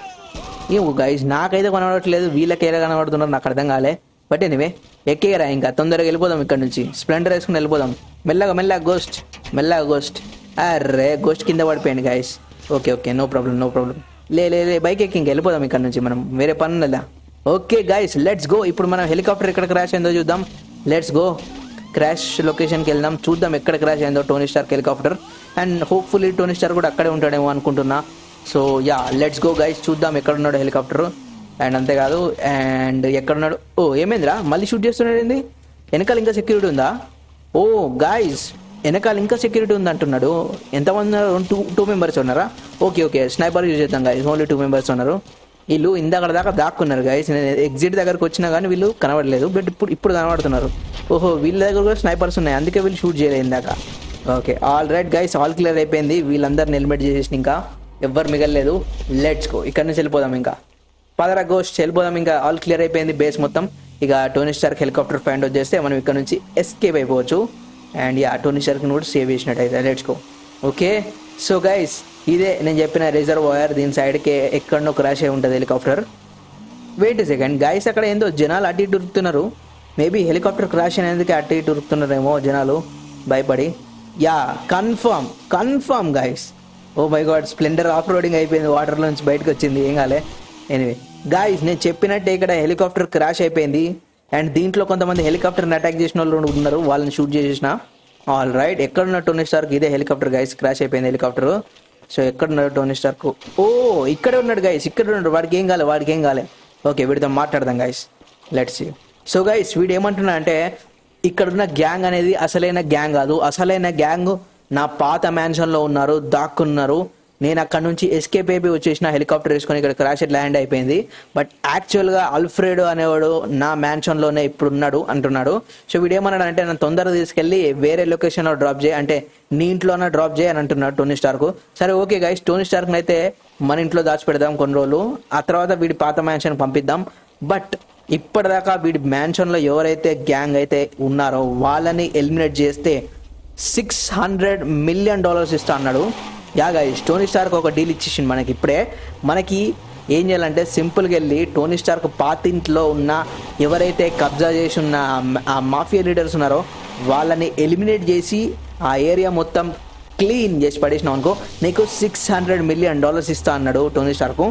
ఏమో గైస్ నాకైతే కనబడట్లేదు వీళ్ళకి ఎలా కనబడుతున్నారు నాకు అర్థం కాలే బట్ ఎనివే ఎక్కేయరా ఇంకా తొందరగా వెళ్ళిపోదాం ఇక్కడ నుంచి స్ప్లెండర్ వేసుకుని వెళ్ళిపోదాం మెల్లగా మెల్లగా గోస్ట్ మెల్లగా గోస్ట్ అర్రే గోస్ట్ కింద పడిపోయింది guys okay okay no problem no problem లే లే లే బైక్ ఎక్కి ఇంక వెళ్ళిపోదాం ఇక్కడ నుంచి మనం వేరే పని ఉన్నదా ఓకే గైస్ లెట్స్ గో ఇప్పుడు మనం హెలికాప్టర్ ఎక్కడ క్రాష్ అయిందో చూద్దాం లెట్స్ గో క్రాష్ లొకేషన్కి వెళ్దాం చూద్దాం ఎక్కడ క్రాష్ అయిందో Tony Stark helicopter and hopefully Tony Stark కూడా అక్కడే ఉంటాడేమో అనుకుంటున్నా so yeah let's go guys చూద్దాం ఎక్కడ ఉన్నాడు హెలికాప్టర్ అండ్ అంతేకాదు అండ్ ఎక్కడున్నాడు ఓ ఏమైందిరా మళ్ళీ షూట్ చేస్తున్నాడు ఏంది వెనకాల ఇంకా సెక్యూరిటీ ఉందా ఓ గాయస్ వెనకాల ఇంకా సెక్యూరిటీ ఉంది అంటున్నాడు ఎంతమంది ఉన్నారు టూ టూ మెంబర్స్ ఉన్నారా ఓకే ఓకే స్నైపర్ యూజ్ చేద్దాం గాయస్ ఓన్లీ టూ మెంబర్స్ ఉన్నారు వీళ్ళు ఇందాక దాకా దాక్కున్నారు గాయస్ నేను ఎగ్జిట్ దగ్గరకు వచ్చినా కానీ వీళ్ళు కనబడలేదు బట్ ఇప్పుడు ఇప్పుడు కనబడుతున్నారు ఓహో వీళ్ళ దగ్గర కూడా స్నైపర్స్ ఉన్నాయి అందుకే వీళ్ళు షూట్ చేయలేదు ఇందాక okay all right guys all clear అయిపోయింది వీళ్ళందరిని హెల్మెట్ చేసేసి ఇంకా ఎవ్వరు మిగలలేదు లెట్స్ గో ఇక్కడ నుంచి వెళ్ళిపోదాం ఇంకా పదరా గోస్ట్ వెళ్ళిపోదాం ఇంకా ఆల్ క్లియర్ అయిపోయింది బేస్ మొత్తం ఇక Tony Stark helicopter find out చేస్తే మనం ఇక్కడ నుంచి ఎస్కేప్ అయిపోవచ్చు అండ్ యా టోనీ స్టార్క్ కూడా సేవ్ చేసినట్టయితే let's go okay so guys ఇదే నేను చెప్పిన రిజర్వాయర్ దీని సైడ్కి ఎక్కడనో క్రాష్ అయి ఉంటుంది హెలికాప్టర్ వెయిట్ సెకండ్ గైస్ అక్కడ ఏందో జనాలు అటు ఇటు ఉరుకుతున్నారు మేబీ హెలికాప్టర్ క్రాష్ అయినందుకే అటు ఇటు ఉరుకుతున్నారేమో జనాలు భయపడి yeah confirm confirm guys oh my God Splendor off roading అయిపోయింది వాటర్ నుంచి బయటకు వచ్చింది ఏం కాలే ఎనివే గాయస్ నేను చెప్పినట్టే ఇక్కడ హెలికాప్టర్ క్రాష్ అయిపోయింది అండ్ దీంట్లో కొంతమంది హెలికాప్టర్ని అటాక్ చేసిన వాళ్ళు ఉన్నారు వాళ్ళని షూట్ చేసేసిన ఆల్ రైట్ ఎక్కడున్న టోనీ స్టార్క్ ఇదే హెలికాప్టర్ గైస్ క్రాష్ అయిపోయింది హెలికాప్టర్ సో ఎక్కడున్నాడు టోనీ స్టార్క్ ఓ ఇక్కడే ఉన్నాడు గైస్ ఇక్కడ ఉన్నాడు వాడికి ఏం కాలే వాడికి ఏం కాలే ఓకే వీడితో మాట్లాడదాం guys let's see so guys వీడు ఏమంటున్నా అంటే ఇక్కడున్న గ్యాంగ్ అనేది అసలైన గ్యాంగ్ కాదు అసలైన గ్యాంగ్ నా పాత మ్యాన్షన్ లో ఉన్నారు దాక్కున్నారు నేను అక్కడ నుంచి ఎస్కేప్ అయిపోయి వచ్చేసిన హెలికాప్టర్ వేసుకొని ఇక్కడ క్రాష్ ల్యాండ్ అయిపోయింది బట్ యాక్చువల్ గా అల్ఫ్రెడో అనేవాడు నా మ్యాన్షన్ లోనే ఇప్పుడు ఉన్నాడు అంటున్నాడు సో వీడు ఏమన్నాడు అంటే నన్ను తొందరగా తీసుకెళ్లి వేరే లొకేషన్ లో డ్రాప్ చేయి అంటే నీ ఇంట్లోనే డ్రాప్ చేయి అని అంటున్నాడు టోనీ స్టార్క్ సరే ఓకే గైస్ టోనీ స్టార్క్ అయితే మన ఇంట్లో దాచిపెడదాం కొన్ని రోజులు ఆ తర్వాత వీడి పాత మ్యాన్షన్ పంపిద్దాం బట్ ఇప్పటిదాకా వీడి మ్యాన్షన్ లో ఎవరైతే గ్యాంగ్ అయితే ఉన్నారో వాళ్ళని ఎలిమినేట్ చేస్తే సిక్స్ హండ్రెడ్ మిలియన్ డాలర్స్ ఇస్తా అన్నాడు యా గైస్ టోనీ స్టార్క్ ఒక డీల్ ఇచ్చేసింది మనకి ఇప్పుడే మనకి ఏం చేయాలంటే సింపుల్గా వెళ్ళి టోనీ స్టార్క్ పాతింట్లో ఉన్న ఎవరైతే కబ్జా చేసి ఉన్న ఆ- ఆ మాఫియా లీడర్స్ ఉన్నారో వాళ్ళని ఎలిమినేట్ చేసి ఆ ఏరియా మొత్తం క్లీన్ చేసి పడేసినావు అనుకో నీకు సిక్స్ హండ్రెడ్ మిలియన్ డాలర్స్ ఇస్తా అన్నాడు Tony Stark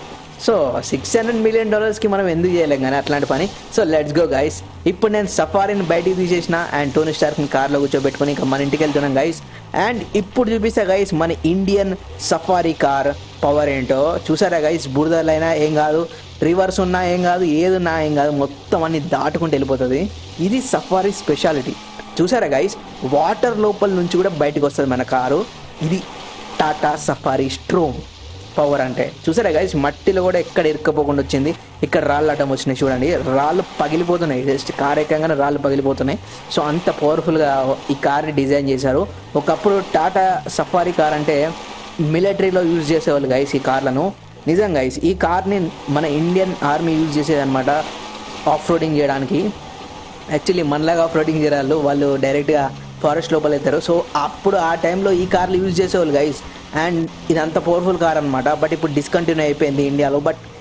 so six hundred million డాలర్స్కి మనం ఎందుకు చేయలేం కానీ అట్లాంటి పని సో లెట్స్ గో గైస్ ఇప్పుడు నేను సఫారీని బయటికి తీసేసిన అండ్ టోనీ స్టార్క్ని కార్లో కూర్చోబెట్టుకుని ఇంకా మన ఇంటికి వెళ్తున్నాం గైస్ అండ్ ఇప్పుడు చూపిస్తా గైస్ మన ఇండియన్ సఫారీ కార్ పవర్ ఏంటో చూసారా గైస్ బురదలైనా ఏం కాదు రివర్స్ ఉన్నా ఏం కాదు ఏది ఉన్నా ఏం కాదు మొత్తం అన్ని దాటుకుంటూ వెళ్ళిపోతుంది ఇది సఫారీ స్పెషాలిటీ చూసారా గైస్ వాటర్ లోపల నుంచి కూడా బయటకు వస్తుంది మన కారు ఇది టాటా సఫారీ స్ట్రోమ్ పవర్ అంటే చూసారా గైస్ మట్టిలో కూడా ఎక్కడ ఇరుక్కపోకుండా వచ్చింది ఇక్కడ రాళ్ళు అడ్డం వచ్చినాయి చూడండి రాళ్ళు పగిలిపోతున్నాయి జస్ట్ కార్ ఎక్కగానే రాళ్ళు పగిలిపోతున్నాయి సో అంత పవర్ఫుల్గా ఈ కార్ని డిజైన్ చేశారు ఒకప్పుడు టాటా సఫారీ కార్ అంటే మిలిటరీలో యూజ్ చేసేవాళ్ళు గైస్ ఈ కార్లను నిజం గైస్ ఈ కార్ని మన ఇండియన్ ఆర్మీ యూజ్ చేసేదన్నమాట ఆఫ్ రోడింగ్ చేయడానికి యాక్చువల్లీ మనలాగా ఆఫ్ రోడింగ్ చేయాలి వాళ్ళు డైరెక్ట్గా ఫారెస్ట్ లోపల వెళ్తారు సో అప్పుడు ఆ టైంలో ఈ కార్లు యూజ్ చేసేవాళ్ళు గైస్ అండ్ ఇది అంత పవర్ఫుల్ కార్ అనమాట బట్ ఇప్పుడు డిస్కంటిన్యూ అయిపోయింది ఇండియాలో బట్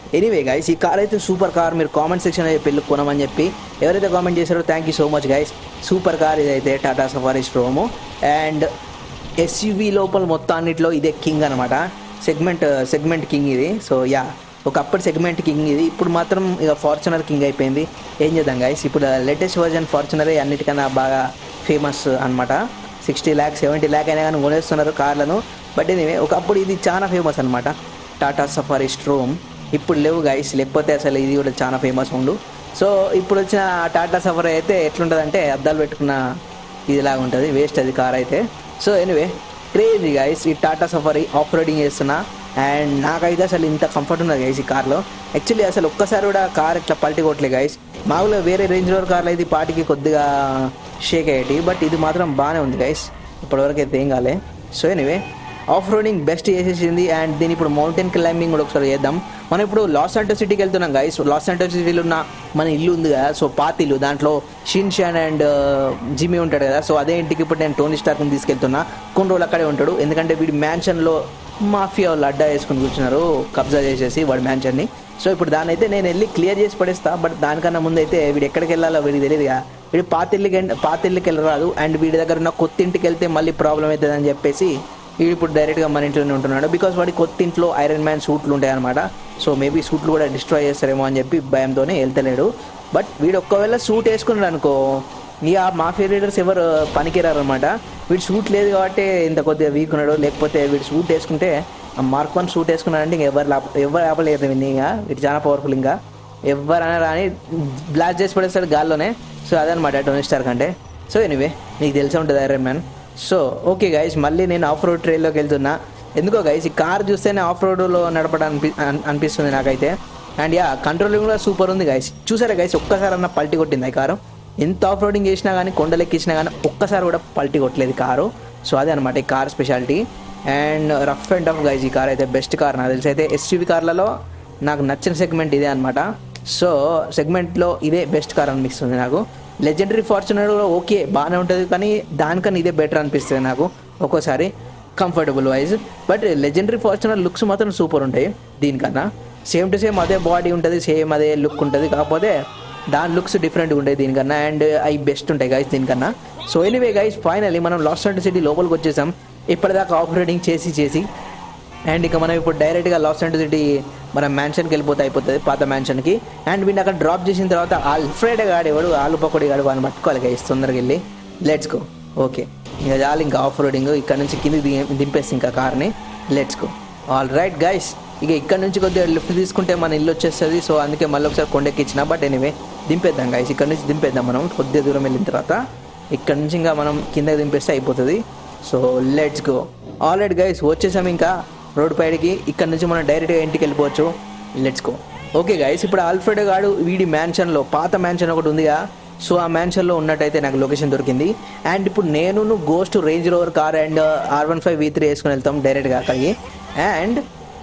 ఎనీవే గైస్ ఈ కార్ అయితే సూపర్ కార్ మీరు కామెంట్ సెక్షన్ పెళ్ళి కొనమని చెప్పి ఎవరైతే కామెంట్ చేశారో thank you so much guys super car ఇదైతే Tata Safari Storme and SUV లోపల మొత్తం అన్నిట్లో ఇదే కింగ్ అనమాట సెగ్మెంట్ సెగ్మెంట్ కింగ్ ఇది సో యా ఒకప్పుడు సెగ్మెంట్ కింగ్ ఇది ఇప్పుడు మాత్రం ఇక ఫార్చునర్ కింగ్ అయిపోయింది ఏం చేద్దాం గైస్ ఇప్పుడు లేటెస్ట్ వర్జన్ ఫార్చునరే అన్నిటికన్నా బాగా ఫేమస్ అనమాట సిక్స్టీ ల్యాక్ సెవెంటీ ల్యాక్ అయినా కానీ కొనేస్తున్నారు కార్లను బట్ ఎనీవే ఒకప్పుడు ఇది చాలా ఫేమస్ అనమాట టాటా సఫారీ స్ట్రోమ్ ఇప్పుడు లేవు గైస్ లేకపోతే అసలు ఇది కూడా చాలా ఫేమస్ ఉండు సో ఇప్పుడు వచ్చిన టాటా సఫారీ అయితే ఎట్లుంటుందంటే అద్దాలు పెట్టుకున్న ఇదిలాగా ఉంటుంది వేస్ట్ అది కార్ అయితే సో ఎనివే క్రేజీ గైస్ ఈ టాటా సఫారీ ఆఫ్ రోడింగ్ చేస్తున్నా అండ్ నాకైతే అసలు ఇంత కంఫర్ట్ ఉన్నది గైస్ ఈ కార్లో యాక్చువల్లీ అసలు ఒక్కసారి కూడా కార్ ఇట్లా పల్టి కొట్టలే గైస్ మామూలుగా వేరే రేంజ్ రోవర్ కార్లు అయితే ఈ పాటికి కొద్దిగా షేక్ అయ్యేటి బట్ ఇది మాత్రం బాగానే ఉంది గైస్ ఇప్పటివరకు అయితే ఏం కాలే so anyway off roading best చేసేసింది అండ్ దీని ఇప్పుడు మౌంటైన్ క్లైంబింగ్ కూడా ఒకసారి చేద్దాం మనం ఇప్పుడు లాస్ ఆంటో సిటీకి వెళ్తున్నాం గైస్ లాస్ ఆంటో సిటీలో ఉన్న మన ఇల్లు ఉంది కదా సో పాత ఇల్లు దాంట్లో షిన్ షాన్ అండ్ జిమ్మి ఉంటాడు కదా సో అదే ఇంటికి ఇప్పుడు నేను టోనీ స్టార్క్ని తీసుకెళ్తున్నా కొన్ని రోజులు అక్కడే ఉంటాడు ఎందుకంటే వీడి మ్యాన్షన్లో మాఫియా వాళ్ళు అడ్డా వేసుకుని కూర్చున్నారు కబ్జా చేసేసి వాడి మ్యాన్షన్ని సో ఇప్పుడు దాన్ని అయితే నేను వెళ్ళి క్లియర్ చేసి పడేస్తా బట్ దానికన్నా ముందు అయితే వీడు ఎక్కడికి వెళ్ళాలో వీడికి తెలియదుగా వీడు పాత ఇల్లుకి పాత ఇల్లుకి వెళ్ళరాదు అండ్ వీడి దగ్గర ఉన్న కొత్త ఇంటికి వెళ్తే మళ్ళీ ప్రాబ్లం అవుతుంది అని చెప్పేసి వీడు ఇప్పుడు డైరెక్ట్గా మన ఇంట్లోనే ఉంటున్నాడు బికాస్ వాడి కొత్త ఇంట్లో ఐరన్ మ్యాన్ సూట్లు ఉంటాయి అనమాట సో మేబీ సూట్లు కూడా డిస్ట్రాయ్ చేస్తారేమో అని చెప్పి భయంతోనే వెళ్తలేడు బట్ వీడు ఒక్కవేళ సూట్ వేసుకున్నాడు అనుకో ఇక మాఫియా లీడర్స్ ఎవరు పనికిరారు అనమాట వీడు సూట్ లేదు కాబట్టి ఇంత కొద్దిగా వీక్ ఉన్నాడు లేకపోతే వీడు సూట్ వేసుకుంటే ఆ మార్క్ వన్ సూట్ వేసుకున్నాడంటే ఇంక ఎవరు లాప ఎవరు ఆపలేరు వీడిని ఇంకా వీడు చాలా పవర్ఫుల్ ఇంకా ఎవరైనా రాని బ్లాస్ట్ చేసి పడేస్తాడు గాల్లోనే సో అదనమాట టోనీ స్టార్ కంటే సో ఎనివే నీకు తెలిసే ఉంటుంది Iron Man so okay guys మళ్ళీ నేను ఆఫ్ రోడ్ ట్రైల్లోకి వెళ్తున్నా ఎందుకో గైస్ ఈ కార్ చూస్తేనే ఆఫ్ రోడ్లో నడపడం అనిపి అన్- అనిపిస్తుంది నాకైతే అండ్ యా కంట్రోలింగ్ కూడా సూపర్ ఉంది గైస్ చూసారా గైస్ ఒక్కసారి అన్న పల్టీ కొట్టింది ఈ కారు ఎంత ఆఫ్ రోడింగ్ చేసినా కానీ కొండలెక్కించినా కానీ ఒక్కసారి కూడా పల్టీ కొట్టలేదు కారు సో అదే అనమాట ఈ car speciality and rough and tough guys ఈ కార్ అయితే బెస్ట్ కార్ నాకు తెలిసి అయితే ఎస్యూవి కార్లలో నాకు నచ్చిన సెగ్మెంట్ ఇదే అనమాట సో సెగ్మెంట్లో ఇదే బెస్ట్ కార్ అనిపిస్తుంది నాకు లెజెండరీ ఫార్చునర్ కూడా ఓకే బాగానే ఉంటుంది కానీ దానికన్నా ఇదే బెటర్ అనిపిస్తుంది నాకు ఒక్కోసారి comfortable wise but legendary Fortuner looks మాత్రం సూపర్ ఉంటాయి దీనికన్నా సేమ్ టు సేమ్ అదే బాడీ ఉంటుంది సేమ్ అదే లుక్ ఉంటుంది కాకపోతే దాని లుక్స్ డిఫరెంట్గా ఉంటాయి దీనికన్నా అండ్ అవి బెస్ట్ ఉంటాయి గైస్ దీనికన్నా సో ఎనీవే గైస్ ఫైనలీ మనం లాస్ అండ్ సిటీ లోపలికి వచ్చేసాం ఇప్పటిదాకా ఆఫ్ రైడింగ్ చేసి చేసి అండ్ ఇక మనం ఇప్పుడు డైరెక్ట్గా లాస్ అండ్ సిటీ మన మ్యాన్షన్కి వెళ్ళిపోతే అయిపోతుంది పాత మ్యాన్షన్కి అండ్ వీడిని అక్కడ డ్రాప్ చేసిన తర్వాత ఆల్ఫ్రెడ్ గాడు ఎవడు ఆలు పకోడి గాడు వాడిని పట్టుకోవాలి గైస్ తొందరగా వెళ్ళి లెట్స్ గో ఓకే ఇక చాలు ఇంకా ఆఫ్ రోడింగ్ ఇక్కడ నుంచి కిందికి దిగి దింపేసి ఇంకా కార్ని let's go all right guys ఇక ఇక్కడ నుంచి కొద్దిగా లిఫ్ట్ తీసుకుంటే మన ఇల్లు వచ్చేస్తుంది సో అందుకే మళ్ళీ ఒకసారి కొండెక్కిచ్చిన బట్ ఎనీవే దింపేద్దాం గైస్ ఇక్కడ నుంచి దింపేద్దాం మనం కొద్దిగా దూరం వెళ్ళిన తర్వాత ఇక్కడ నుంచి ఇంకా మనం కిందకి దింపేస్తే అయిపోతుంది so let's go all right guys వచ్చేసాం ఇంకా రోడ్ పైడికి ఇక్కడ నుంచి మనం డైరెక్ట్గా ఇంటికి వెళ్ళిపోవచ్చు లెట్స్ గో ఓకే గైస్ ఇప్పుడు ఆల్ఫ్రెడ్ గాడు వీడి మ్యాన్షన్లో పాత మ్యాన్షన్ ఒకటి ఉందిగా సో ఆ మ్యాన్షన్లో ఉన్నట్టయితే నాకు లొకేషన్ దొరికింది అండ్ ఇప్పుడు నేను Ghost Range Rover car and R one five V three వేసుకుని వెళ్తాం డైరెక్ట్గా అక్కడికి అండ్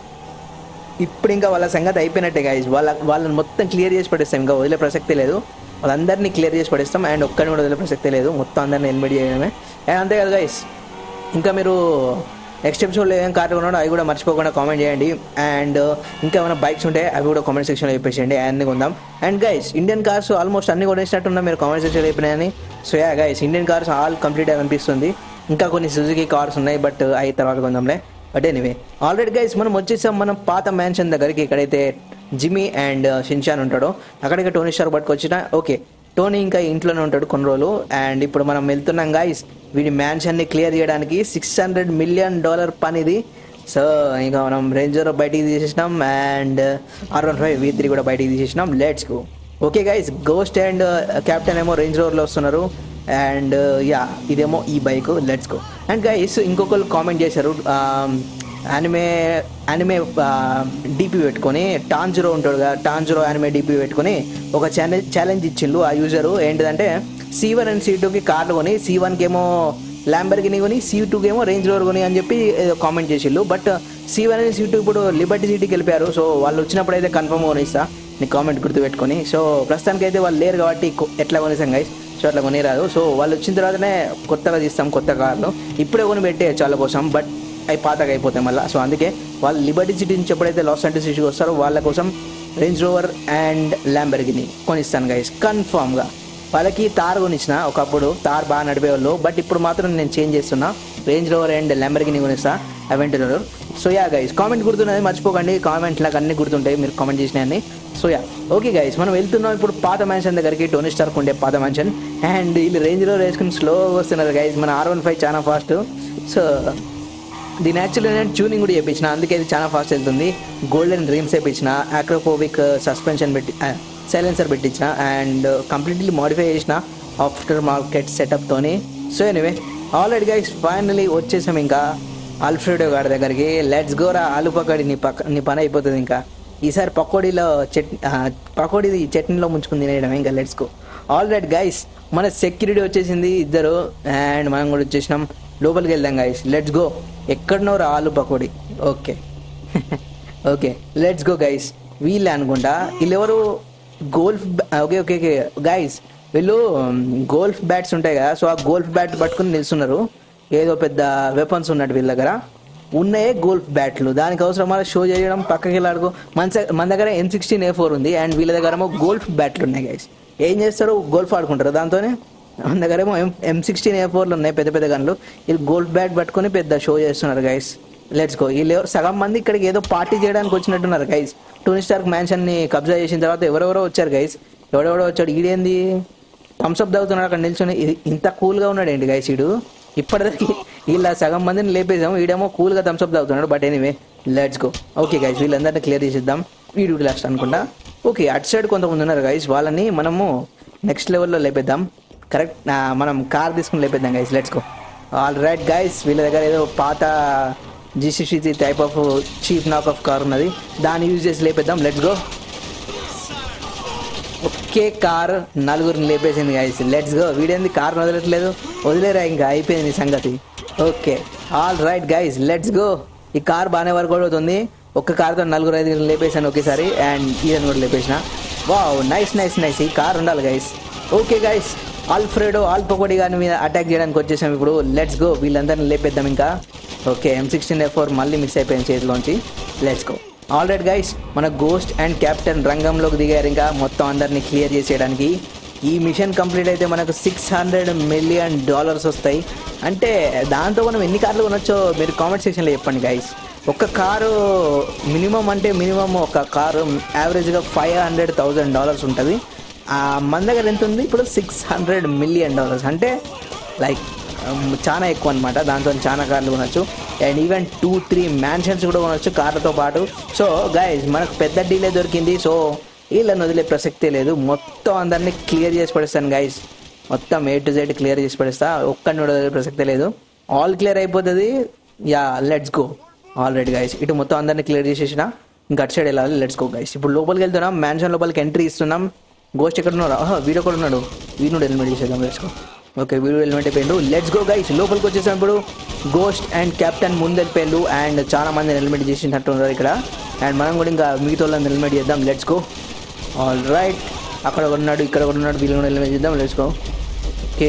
ఇప్పుడు ఇంకా వాళ్ళ సంగతి అయిపోయినట్టే గైజ్ వాళ్ళ వాళ్ళని మొత్తం క్లియర్ చేసి పడేస్తాం ఇంకా వదిలే ప్రసక్తే లేదు వాళ్ళందరినీ క్లియర్ చేసి పడేస్తాం అండ్ ఒక్కరిని కూడా వదిలే ప్రసక్తే లేదు మొత్తం అందరిని ఎలిమిట్ చేయడమే అండ్ అంతే కదా గైస్ ఇంకా మీరు నెక్స్ట్ ఎపిసోడ్లో ఏం కార్ కొన్నాడో అవి కూడా మర్చిపోకుండా కామెంట్ చేయండి అండ్ ఇంకా ఏమైనా బైక్స్ ఉంటే అవి కూడా కామెంట్ సెక్షన్లో చెప్పేసేయండి అన్ని కొందాం and guys Indian cars almost అన్ని కొనేసినట్టున్నా మీరు కామెంట్ సెక్షన్లో చెప్పినాయని so yeah guys Indian cars all complete అనిపిస్తుంది ఇంకా కొన్ని సుజుకి కార్స్ ఉన్నాయి బట్ అవి తర్వాత కొందాంలే బట్ ఎనీవే ఆల్రెడీ గైస్ మనం వచ్చేసాం మనం పాత మ్యాన్షన్ దగ్గరికి ఎక్కడైతే జిమ్మీ అండ్ షిన్షాన్ ఉంటాడో అక్కడికి టోనీ స్టార్ పట్టుకొచ్చిన ఓకే టోనీ ఇంకా ఇంట్లోనే ఉంటాడు కొన్ని రోజులు అండ్ ఇప్పుడు మనం వెళ్తున్నాం గాయస్ వీడి మ్యాన్షన్ని క్లియర్ చేయడానికి సిక్స్ హండ్రెడ్ మిలియన్ డాలర్ పని ఇది సో ఇంకా మనం రేంజర్ బయటికి తీసేసినాం and R one five V three కూడా బయటికి తీసేసినాం let's go okay guys Ghost and captain ఏమో రేంజ్ రోవర్లో వస్తున్నారు అండ్ యా ఇదేమో ఈ bike let's go and guys ఇంకొకరు కామెంట్ చేశారు యానిమే యానిమే డిపి పెట్టుకొని టాంజరో ఉంటాడు కదా టాంజరో యానిమే డిపి పెట్టుకొని ఒక ఛాలెంజ్ ఛాలెంజ్ ఇచ్చిండు ఆ యూజరు ఏంటిదంటే సి వన్ అండ్ సి టూకి కార్లు కొని సి వన్కి ఏమో ల్యాంబర్గిని కొని సి టూకి ఏమో రేంజ్ రోవర్ కొని అని చెప్పి ఏదో కామెంట్ చేసిళ్ళు but C one and C two ఇప్పుడు లిబర్టీ సిటీకి వెళ్ళిపోయారు సో వాళ్ళు వచ్చినప్పుడు అయితే కన్ఫర్మ్ కొనిస్తా నీ కామెంట్ గుర్తుపెట్టుకొని సో ప్రస్తుతానికి అయితే వాళ్ళు లేరు కాబట్టి కొ- ఎట్లా కొనేసాం గైస్ సో అట్లా కొనిరాదు సో వాళ్ళు వచ్చిన తర్వాతనే కొత్తగా తీస్తాం కొత్త కార్లు ఇప్పుడే కొని పెట్టే చాలా కోసం బట్ అవి పాతగా అయిపోతాయి మళ్ళీ సో అందుకే వాళ్ళు లిబర్టీ సిటీ నుంచి ఎప్పుడైతే లాస్ ఏంజల్స్ సిటీకి వస్తారో వాళ్ళ కోసం రేంజ్ రోవర్ అండ్ ల్యాంబర్గిని కొనిస్తాను గైస్ కన్ఫామ్గా వాళ్ళకి తార్ కొనిచ్చిన ఒకప్పుడు తార్ బాగా నడిపేవాళ్ళు బట్ ఇప్పుడు మాత్రం నేను చేంజ్ చేస్తున్నా రేంజ్ రోవర్ అండ్ ల్యాంబర్గిని కొనిస్తా Aventador so yeah guys comment గుర్తున్నది మర్చిపోకండి కామెంట్ నాకు అన్ని గుర్తుంటాయి మీరు కామెంట్ చేసినాయని సో యా ఓకే గైస్ మనం వెళ్తున్నాం ఇప్పుడు పాత మ్యాన్షన్ దగ్గరికి టోనీ స్టార్క్ ఉండే పాత మ్యాన్షన్ అండ్ వీళ్ళు రేంజ్ రోవర్ వేసుకుని స్లోగా వస్తున్నారు గైస్ మన ఆర్ వన్ ఫైవ్ చాలా ఫాస్ట్ సో దీని యాక్చువల్లీ నేను ట్యూనింగ్ కూడా చేయించిన అందుకే ఇది చాలా ఫాస్ట్ వెళ్తుంది గోల్డెన్ డ్రీమ్స్ వేయించిన ఆక్రోపోవిక్ సస్పెన్షన్ పెట్టి సైలెన్సర్ పెట్టించిన అండ్ కంప్లీట్లీ మాడిఫై చేసిన ఆఫ్టర్ మార్కెట్ సెటప్తోని so anyway already guys finally వచ్చేసాం ఇంకా ఆల్ఫ్రెడో గారి దగ్గరికి లెట్స్ గోరా ఆలు పకోడీ నీ పక్క నీ పని అయిపోతుంది ఇంకా ఈసారి పకోడీలో చట్ ఆ, పకోడీ చట్నీలో ముంచుకుని తినేయడం ఇంకా let's go all right guys మన సెక్యూరిటీ వచ్చేసింది ఇద్దరు అండ్ మనం కూడా వచ్చేసినాం లోపలికి వెళ్దాం గైస్ లెట్స్ గో ఎక్కడనో రా Aloo Pakodi okay okay let's go guys వీళ్ళే అనుకుంటా వీళ్ళెవరు golf okay okay okay guys వీళ్ళు గోల్ఫ్ బ్యాట్స్ ఉంటాయి కదా సో ఆ గోల్ఫ్ బ్యాట్ పట్టుకుని నిల్చున్నారు ఏదో పెద్ద వెపన్స్ ఉన్నట్టు వీళ్ళ దగ్గర ఉన్నాయే గోల్ఫ్ బ్యాట్లు దానికి అవసరం మన షో చేయడం పక్కకి వెళ్ళాడుకో మన సై- మన దగ్గర ఎం సిక్స్టీన్ ఏ ఫోర్ ఉంది అండ్ వీళ్ళ దగ్గర ఏమో గోల్ఫ్ బ్యాట్లు ఉన్నాయి గైస్ ఏం చేస్తారు గోల్ఫ్ ఆడుకుంటారు దాంతోనే మన దగ్గర ఏమో ఎం ఎం సిక్స్టీన్ ఏ ఫోర్లు ఉన్నాయి పెద్ద పెద్ద గన్లు వీళ్ళు గోల్ఫ్ బ్యాట్ పట్టుకొని పెద్ద షో చేస్తున్నారు గైస్ లెట్స్ గో వీళ్ళు ఎవరు- సగం మంది ఇక్కడికి ఏదో పార్టీ చేయడానికి వచ్చినట్టున్నారు గైస్ టోనీ స్టార్క్ మ్యాన్షన్ ని కబ్జా చేసిన తర్వాత ఎవరెవరో వచ్చారు గైస్ ఎవడెవడో వచ్చాడు ఈడేంది థమ్స్అప్ తాగుతున్నాడు అక్కడ నిల్చొని ఇది- ఇంత కూల్ గా ఉన్నాడు ఏంటి గైస్ ఈడు ఇప్పటిదాకా వీళ్ళ సగం మందిని లేపేసాము వీడేమో కూల్ గా థమ్స్అప్ తాగుతున్నాడు but anyway let's go okay guys వీళ్ళందరినీ క్లియర్ చేసిద్దాం వీడు లాస్ట్ అనుకుంటా ఓకే అటు సైడ్ కొంతమంది ఉన్నారు గైస్ వాళ్ళని మనము నెక్స్ట్ లెవెల్లో లేపేద్దాం కరెక్ట్ మనం కార్ తీసుకుని లేపేద్దాం guys let's go all right guys వీళ్ళ దగ్గర ఏదో పాత GCC type of cheap knock off car ఉన్నది దాన్ని యూజ్ చేసి లేపేద్దాం లెట్స్ గో ఒకే కార్ నలుగురిని లేపేసింది గైస్ లెట్స్ గో వీడేంది కార్ వదలట్లేదు వదిలేరా ఇంకా అయిపోయింది నీ సంగతి okay all right guys let's go ఈ కార్ బాగానే వర్క్ అవుతుంది ఒక్క కార్తో నలుగురు ఐదుగురు లేపేసాను ఒకేసారి అండ్ ఈయన కూడా లేపేసిన వావ్ నైస్ నైస్ నైస్ ఈ కార్ ఉండాలి గైస్ ఓకే గైస్ ఆల్ఫ్రెడో ఆల్పకోడి గారి మీద అటాక్ చేయడానికి వచ్చేసాం ఇప్పుడు లెట్స్ గో వీళ్ళందరిని లేపేద్దాం ఇంకా okay M sixteen F four మళ్ళీ మిస్ అయిపోయింది చేతిలోంచి లెట్స్ గో ఆల్రెడీ గైస్ మన గోస్ట్ అండ్ కెప్టెన్ రంగంలోకి దిగారు ఇంకా మొత్తం అందరినీ క్లియర్ చేసేయడానికి ఈ మిషన్ కంప్లీట్ అయితే మనకు సిక్స్ హండ్రెడ్ మిలియన్ డాలర్స్ వస్తాయి అంటే దాంతో మనం ఎన్ని కార్లు కొనొచ్చో మీరు కామెంట్ సెక్షన్లో చెప్పండి గైస్ ఒక కారు మినిమం అంటే మినిమం ఒక కారు యావరేజ్గా ఫైవ్ హండ్రెడ్ థౌజండ్ డాలర్స్ ఉంటుంది ఆ, మన దగ్గర ఎంత ఉంది ఇప్పుడు సిక్స్ హండ్రెడ్ మిలియన్ డాలర్స్ అంటే లైక్ చాలా ఎక్కువ అనమాట దాంతో చాలా కార్లు కొనొచ్చు and even two three mansions కూడా కొనొచ్చు కార్లతో పాటు సో గైజ్ మనకు పెద్ద డీలే దొరికింది సో వీళ్ళని వదిలే ప్రసక్తే లేదు మొత్తం అందరినీ క్లియర్ చేసి పడేస్తాను గైస్ మొత్తం ఏ టు జెడ్ క్లియర్ చేసి పడేస్తా ఒక్కడిని కూడా వదిలే ప్రసక్తే లేదు ఆల్ క్లియర్ అయిపోతుంది yeah let's go already guys ఇటు మొత్తం అందరినీ క్లియర్ చేసేసిన ఇంకా అటు సైడ్ వెళ్ళాలి లెట్స్ గో గైస్ ఇప్పుడు లోపలికి వెళ్తున్నాం మ్యాన్షన్ లోపలికి ఎంట్రీ ఇస్తున్నాం గోస్ట్ ఎక్కడ ఉన్నాడు ఆహా వీడు కూడా ఉన్నాడు వీడు హెల్మెట్ చేసేద్దాం లెట్స్ గో ఓకే వీడు హెల్మెట్ అయిపోయిండు లెట్స్ గో గైస్ లోపలికి వచ్చేసాం ఇప్పుడు గోస్ట్ అండ్ కెప్టెన్ ముందు వెళ్ళిపోయిండు అండ్ చాలా మంది హెల్మెట్ చేసినట్టు ఉన్నారు ఇక్కడ అండ్ మనం కూడా ఇంకా మిగతా వాళ్ళని హెల్మెట్ చేద్దాం లెట్స్ గో ఆల్ రైట్ అక్కడ ఒకడు ఉన్నాడు ఇక్కడ ఒకడు ఉన్నాడు వీళ్ళు కూడా హెల్మెట్ చేద్దాం let's go okay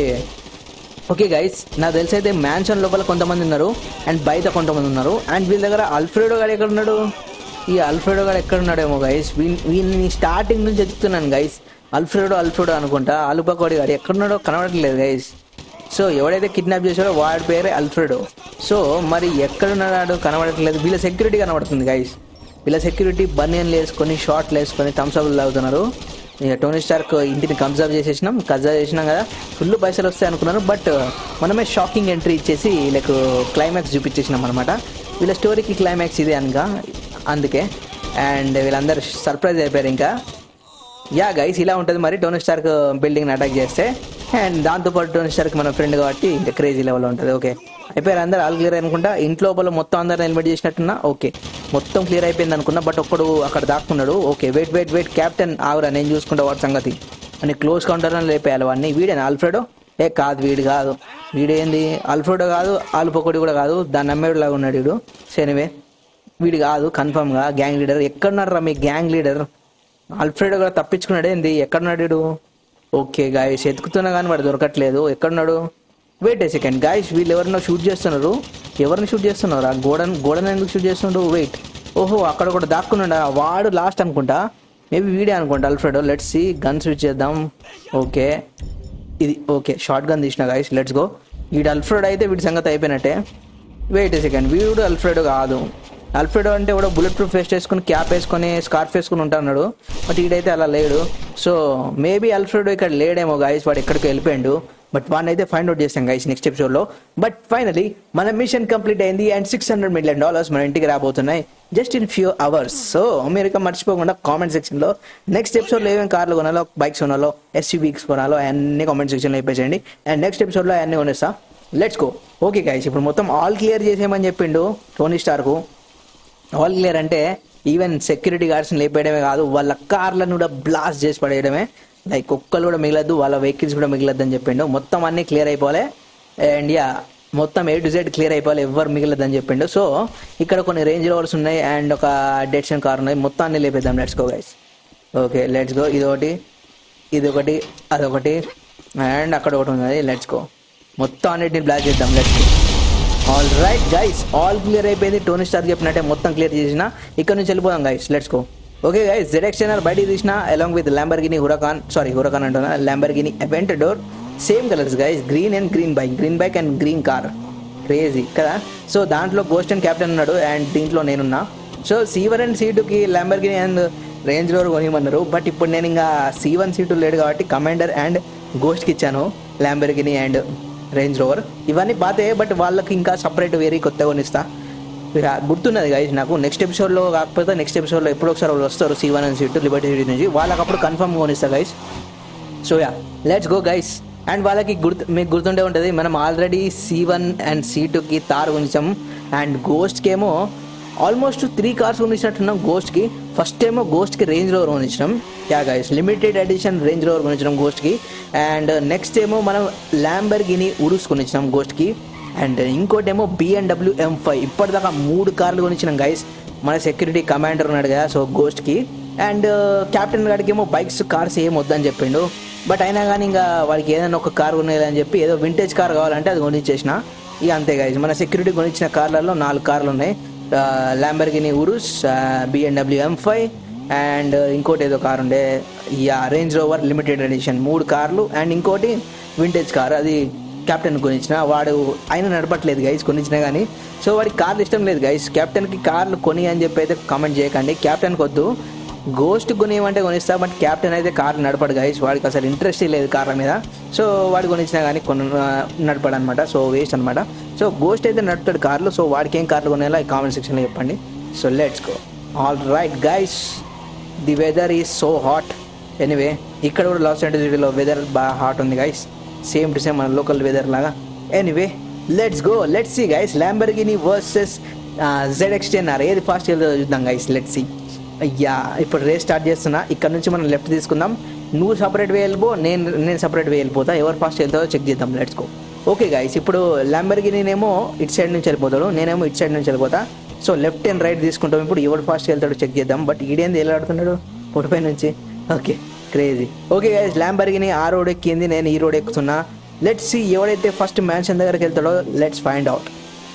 okay guys నాకు తెలిసి అయితే మ్యాన్షన్ లోపల కొంతమంది ఉన్నారు అండ్ బయట కొంతమంది ఉన్నారు అండ్ వీళ్ళ దగ్గర అల్ఫ్రెడో గారు ఎక్కడ ఉన్నాడు ఈ అల్ఫ్రెడో గారు ఎక్కడ ఉన్నాడేమో గైస్ వీళ్ళని స్టార్టింగ్ నుంచి చెప్తున్నాను గైస్ అల్ఫ్రెడో అల్ఫ్రెడో అనుకుంటా అలుపకోడి గారు ఎక్కడున్నాడో కనబడట్లేదు గైస్ సో ఎవడైతే కిడ్నాప్ చేశాడో వాడి పేరే అల్ఫ్రెడో సో మరి ఎక్కడున్నాడు కనబడట్లేదు వీళ్ళ సెక్యూరిటీ కనబడుతుంది గైస్ వీళ్ళ సెక్యూరిటీ బనియన్లు వేసుకొని షార్ట్లు వేసుకొని థమ్స్అప్లు తాగుతున్నారు ఇక టోనీ స్టార్క్ ఇంటిని కబ్జర్వ్ చేసేసినాం కబ్జర్వ్ చేసినాం కదా ఫుల్ పైసలు వస్తాయి అనుకున్నాను బట్ మనమే షాకింగ్ ఎంట్రీ ఇచ్చేసి వీళ్ళకు క్లైమాక్స్ చూపించేసినాం అనమాట వీళ్ళ స్టోరీకి క్లైమాక్స్ ఇదే అనగా అందుకే అండ్ వీళ్ళందరూ సర్ప్రైజ్ అయిపోయారు ఇంకా యా గైస్ ఇలా ఉంటుంది మరి టోనీ స్టార్క్ బిల్డింగ్ అటాక్ చేస్తే అండ్ దాంతోపాటు టోనీ స్టార్క్ మన ఫ్రెండ్ కాబట్టి ఇంకా క్రేజీ లెవెల్లో ఉంటుంది ఓకే అయిపోయారు అందరు ఆల్ క్లియర్ అనుకుంటా ఇంట్లో లోపల మొత్తం అందరు హెల్మెట్ చేసినట్టున్నా ఓకే మొత్తం క్లియర్ అయిపోయింది అనుకున్నా బట్ ఒక్కడు అక్కడ దాక్కున్నాడు okay wait wait wait captain ఆవురా నేను చూసుకుంటా వాడి సంగతి అని క్లోజ్ కౌంటర్ అని లేపేయాలి వాడిని వీడేనా ఆల్ఫ్రెడో ఏ కాదు వీడు కాదు వీడేంది ఆల్ఫ్రెడో కాదు ఆల్పొకటి కూడా కాదు దాన్ని నమ్మేడు లాగా ఉన్నాడు వీడు శనివే వీడు కాదు కన్ఫర్మ్ గా గ్యాంగ్ లీడర్ ఎక్కడున్నారా మీ గ్యాంగ్ లీడర్ ఆల్ఫ్రెడో కూడా తప్పించుకున్నాడు ఏంది ఎక్కడున్నాడు వీడు ఓకే గాయస్ ఎతుకుతున్నా కానీ వాడు దొరకట్లేదు ఎక్కడున్నాడు వెయిట్ ఏ సెకండ్ గాయస్ వీళ్ళు ఎవరినో షూట్ చేస్తున్నారు ఎవరిని షూట్ చేస్తున్నారు ఆ గోడన్ గోడను ఎందుకు షూట్ చేస్తున్నారు వెయిట్ ఓహో అక్కడ కూడా దాక్కున్నాడా వాడు లాస్ట్ అనుకుంటా మేబీ వీడే అనుకుంటా Alfredo let's see gun switch చేద్దాం ఓకే ఇది ఓకే షార్ట్ గన్ తీసిన గైస్ లెట్స్ గో వీడు అల్ఫ్రెడ్ అయితే వీడి సంగతి అయిపోయినట్టే వెయిట్ సెకండ్ వీడు అల్ఫ్రెడ్ కాదు అల్ఫ్రెడో అంటే కూడా బుల్లెట్ ప్రూఫ్ వేస్ట్ వేసుకుని క్యాప్ వేసుకొని స్కార్ఫ్ వేసుకుని ఉంటున్నాడు బట్ వీడైతే అలా లేడు సో మేబీ అల్ఫ్రెడో ఇక్కడ లేడేమో గైస్ వాడు ఎక్కడికి వెళ్ళిపోయాడు బట్ వాడిని అయితే ఫైండ్ అవుట్ చేస్తాం గైస్ నెక్స్ట్ ఎపిసోడ్లో బట్ ఫైనలీ మన మిషన్ కంప్లీట్ అయింది and six hundred million dollars మన ఇంటికి రాబోతున్నాయి just in few hours so మీరు ఇక మర్చిపోకుండా కామెంట్ సెక్షన్లో నెక్స్ట్ ఎపిసోడ్లో ఏమేమి కార్లు కొనాలో బైక్స్ కొనాలో ఎస్యూవీక్స్ కొనాలో అన్ని కామెంట్ సెక్షన్లో అయిపోయింది అండ్ నెక్స్ట్ ఎపిసోడ్లో అన్నీ కొనేస్తా లెట్స్ గో ఓకే గైస్ ఇప్పుడు మొత్తం ఆల్ క్లియర్ చేసేయమని చెప్పిండు టోనీ స్టార్కు ఆల్ క్లియర్ అంటే ఈవెన్ సెక్యూరిటీ గార్డ్స్ని లేపేయడమే కాదు వాళ్ళ కార్లను కూడా బ్లాస్ట్ చేసి పడేయడమే లైక్ కుక్కలు కూడా మిగలద్దు వాళ్ళ వెహికల్స్ కూడా మిగలద్దు అని చెప్పిండు మొత్తం అన్నీ క్లియర్ అయిపోవాలి అండ్ యా మొత్తం ఏ టు జెడ్ క్లియర్ అయిపోవాలి ఎవరు మిగలద్దని చెప్పిండు సో ఇక్కడ కొన్ని రేంజ్ రోవర్స్ ఉన్నాయి అండ్ ఒక డెడ్షన్ కార్ ఉన్నాయి మొత్తం అన్ని లేపేద్దాం let's go guys okay let's go ఇది ఒకటి ఇది ఒకటి అదొకటి అండ్ అక్కడ ఒకటి ఉన్నది లెట్స్ గో మొత్తం అన్నిటిని బ్లాక్ చేద్దాం let's go all right guys all clear అయిపోయింది టోనీ స్టార్ చెప్పినట్టే మొత్తం క్లియర్ చేసిన ఇక్కడ నుంచి వెళ్ళిపోదాం guys let's go okay guys Z X ten R బయటికి తీసిన along with Lamborghini Huracan sorry Huracan అంటున్నా Lamborghini Aventador same colours guys green and green bike green bike and green car crazy కదా సో దాంట్లో గోస్ట్ అండ్ క్యాప్టెన్ ఉన్నాడు and దీంట్లో నేనున్నా so C one and C టూకి Lamborghini and range Rover కొనిమన్నారు but ఇప్పుడు నేను ఇంకా సి వన్ సి టూ లేడు కాబట్టి కమాండర్ అండ్ గోస్ట్కి ఇచ్చాను ల్యాంబర్గిని అండ్ రేంజ్ రోవర్ ఇవన్నీ బాతే బట్ వాళ్ళకి ఇంకా సపరేట్ వేరే కొత్త కొనిస్తా ఇక గుర్తున్నది గైజ్ నాకు నెక్స్ట్ ఎపిసోడ్లో కాకపోతే నెక్స్ట్ ఎపిసోడ్లో ఎప్పుడో ఒకసారి వాళ్ళు వస్తారు C one and C two Liberty City నుంచి వాళ్ళకి అప్పుడు కన్ఫర్మ్ కొనిస్తా guys so yeah let's go guys and వాళ్ళకి గుర్తు మీకు గుర్తుండే ఉంటుంది మనం already C one and C టూకి తార్ ఉంచాం అండ్ గోస్ట్కి ఏమో ఆల్మోస్ట్ త్రీ కార్స్ కొనిచ్చినట్టున్నాం గోస్ట్కి ఫస్ట్ ఏమో గోస్ట్కి రేంజ్ రోవర్ కొనిచ్చినాం ya guys limited edition Range Rover కొనిచ్చినాం గోస్ట్కి అండ్ నెక్స్ట్ ఏమో మనం ల్యాంబర్గిని ఉరుస్ కొనిచ్చినాం గోస్ట్కి అండ్ ఇంకోటి ఏమో బిఎన్డబ్ల్యూ ఎం ఫైవ్ ఇప్పటిదాకా మూడు కార్లు కొనిచ్చినాం గైస్ మన సెక్యూరిటీ కమాండర్ ఉన్నాడు కదా సో గోస్ట్కి అండ్ క్యాప్టెన్ గారికి ఏమో బైక్స్ కార్స్ ఏం వద్దని చెప్పిండు బట్ అయినా కానీ ఇంకా వాడికి ఏదైనా ఒక కార్ కొనేయాలని చెప్పి ఏదో వింటేజ్ కార్ కావాలంటే అది కొనిచ్చేసిన ఇక అంతే గైజ్ మన సెక్యూరిటీ కొనిచ్చిన కార్లలో నాలుగు కార్లు ఉన్నాయి Lamborghini Urus BMW M five and ఇంకోటి ఏదో కార్ ఉండే ya Range Rover limited edition మూడు కార్లు అండ్ ఇంకోటి వింటేజ్ కార్ అది కెప్టెన్ కొనిచ్చిన వాడు ఆయన నడపట్లేదు గైస్ కొనిచ్చినా కానీ సో వాడికి కార్లు ఇష్టం లేదు గైస్ కెప్టెన్కి కార్లు కొని అని చెప్పి అయితే కామెంట్ చేయకండి కెప్టెన్కి వద్దు గోస్ట్ కొనివ్వమంటే కొనిస్తా బట్ క్యాప్టెన్ అయితే కార్ నడపడు గైస్ వాడికి అసలు ఇంట్రెస్ట్ లేదు కార్ల మీద సో వాడు కొనిచ్చినా కానీ కొన్ని నడపడు అనమాట సో వేస్ట్ అనమాట సో గోస్ట్ అయితే నడుపుతాడు కార్లు సో వాడికి ఏం కార్లు కొనేలా కామెంట్ సెక్షన్లో చెప్పండి so let's go all right guys the weather is so hot anyway ఇక్కడ కూడా లాస్ ఏంజల్స్ సిటీలో వెదర్ బాగా హాట్ ఉంది గైస్ సేమ్ టు సేమ్ మన లోకల్ వెదర్ లాగా anyway let's go let's see guys Lamborghini versus Z X ten R ఏది fast వెళ్తుందో చూద్దాం గైస్ లెట్స్ సి అయ్యా ఇప్పుడు రేస్ స్టార్ట్ చేస్తున్నా ఇక్కడ నుంచి మనం లెఫ్ట్ తీసుకుందాం నువ్వు సపరేట్ వే వెళ్ళిపో నేను నేను సపరేట్ వే వెళ్ళిపోతా ఎవరు ఫాస్ట్ వెళ్తారో చెక్ చేద్దాం లెట్స్ గో ఓకే గైస్ ఇప్పుడు ల్యాంబర్గినేమో ఇటు సైడ్ నుంచి వెళ్ళిపోతాడు నేనేమో ఇటు సైడ్ నుంచి వెళ్ళిపోతా సో లెఫ్ట్ అండ్ రైట్ తీసుకుంటాం ఇప్పుడు ఎవరు ఫాస్ట్ వెళ్తాడో చెక్ చేద్దాం బట్ ఈడేంది ఎలా ఆడుతున్నాడు పొడిపై నుంచి okay crazy okay guys Lamborghini ఆ రోడ్ ఎక్కింది నేను ఈ రోడ్ ఎక్కుతున్నా లెట్స్ సి ఎవడైతే ఫస్ట్ మ్యాన్షన్ దగ్గరికి వెళ్తాడో let's find out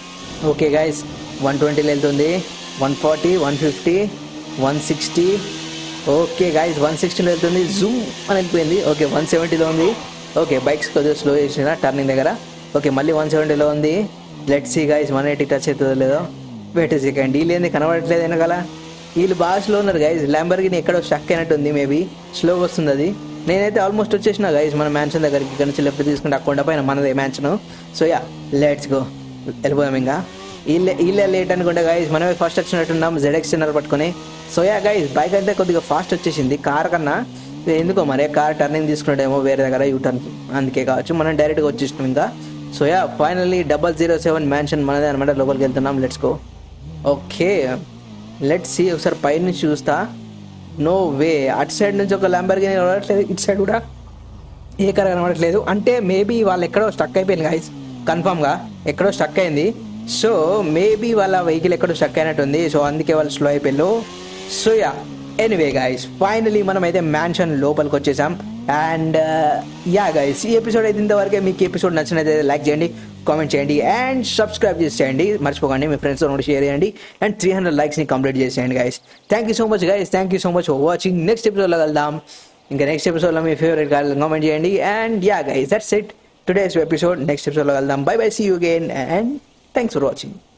okay guys one ట్వంటీలో వెళ్తుంది one forty one fifty one sixty okay guys one సిక్స్టీలో వెళ్తుంది జూమ్ అని వెళ్ళిపోయింది ఓకే వన్ సెవెంటీలో ఉంది ఓకే బైక్స్ కొద్దిగా స్లో చేసిన టర్నింగ్ దగ్గర ఓకే మళ్ళీ వన్ సెవెంటీలో ఉంది let see guys one eighty touch అవుతుందో లేదో వెయిట్ సెకండ్ వీళ్ళు ఏంది కనబడట్లేదు వెనకాల వీళ్ళు బాగా స్లో ఉన్నారు గైస్ ల్యాంబర్గిని ఎక్కడో స్టక్ అయినట్టు ఉంది మేబీ స్లోగా వస్తుంది అది నేనైతే ఆల్మోస్ట్ వచ్చేసిన గైస్ మన మ్యాన్షన్ దగ్గరికి ఇక్కడ నుంచి లెఫ్ట్ తీసుకుంటే అక్కడ పైన మనదే mansion so yeah let's go వెళ్ళిపోయాం ఇంకా వీళ్ళే వీళ్ళే లేట్ అనుకుంటే గైస్ మనమే ఫస్ట్ వచ్చినట్టున్నాం జెడెక్స్ చిన్నర్ పట్టుకొని సో యా గైస్ బైక్ అయితే కొద్దిగా ఫాస్ట్ వచ్చేసింది కార్ కన్నా ఇది ఎందుకో మరి కార్ టర్నింగ్ తీసుకున్నాడేమో వేరే దగ్గర యూ టర్న్ అందుకే కావచ్చు మనం డైరెక్ట్గా వచ్చేసినాం ఇంకా so ya finally double zero seven mansion మనదే అనమాట లోపలికి వెళ్తున్నాం let's go okay let's see ఒకసారి పై నుంచి చూస్తా నో వే అటు సైడ్ నుంచి ఒక ల్యాంబర్గిని కనబడట్లేదు ఇటు సైడ్ కూడా ఏ కార్ కనబడట్లేదు అంటే మేబీ వాళ్ళు ఎక్కడో స్టక్ అయిపోయింది గైస్ కన్ఫామ్గా ఎక్కడో స్టక్ అయింది సో మేబీ వాళ్ళ వెహికల్ ఎక్కడో స్టక్ అయినట్టుంది సో అందుకే వాళ్ళు స్లో అయిపోయారు so ya anyway guys finally మనం అయితే మ్యాన్షన్ లోపలికి వచ్చేసాం అండ్ యా గైస్ ఈ ఎపిసోడ్ అయితే ఇంతవరకే మీకు ఎపిసోడ్ నచ్చినైతే లైక్ చేయండి కామెంట్ చేయండి అండ్ సబ్స్క్రైబ్ చేసేయండి మర్చిపోకండి మీ ఫ్రెండ్స్తో కూడా షేర్ చేయండి అండ్ త్రీ హండ్రెడ్ లైక్స్ని కంప్లీట్ చేసేయండి guys thank you so much guys thank you so much for watching next ఎపిసోడ్లో కలుద్దాం ఇంకా నెక్స్ట్ ఎపిసోడ్లో మీ ఫేవరెట్ కామెంట్ చేయండి and yeah guys that's it today's episode next ఎపిసోడ్లో కలుద్దాం bye bye see you again and thanks for watching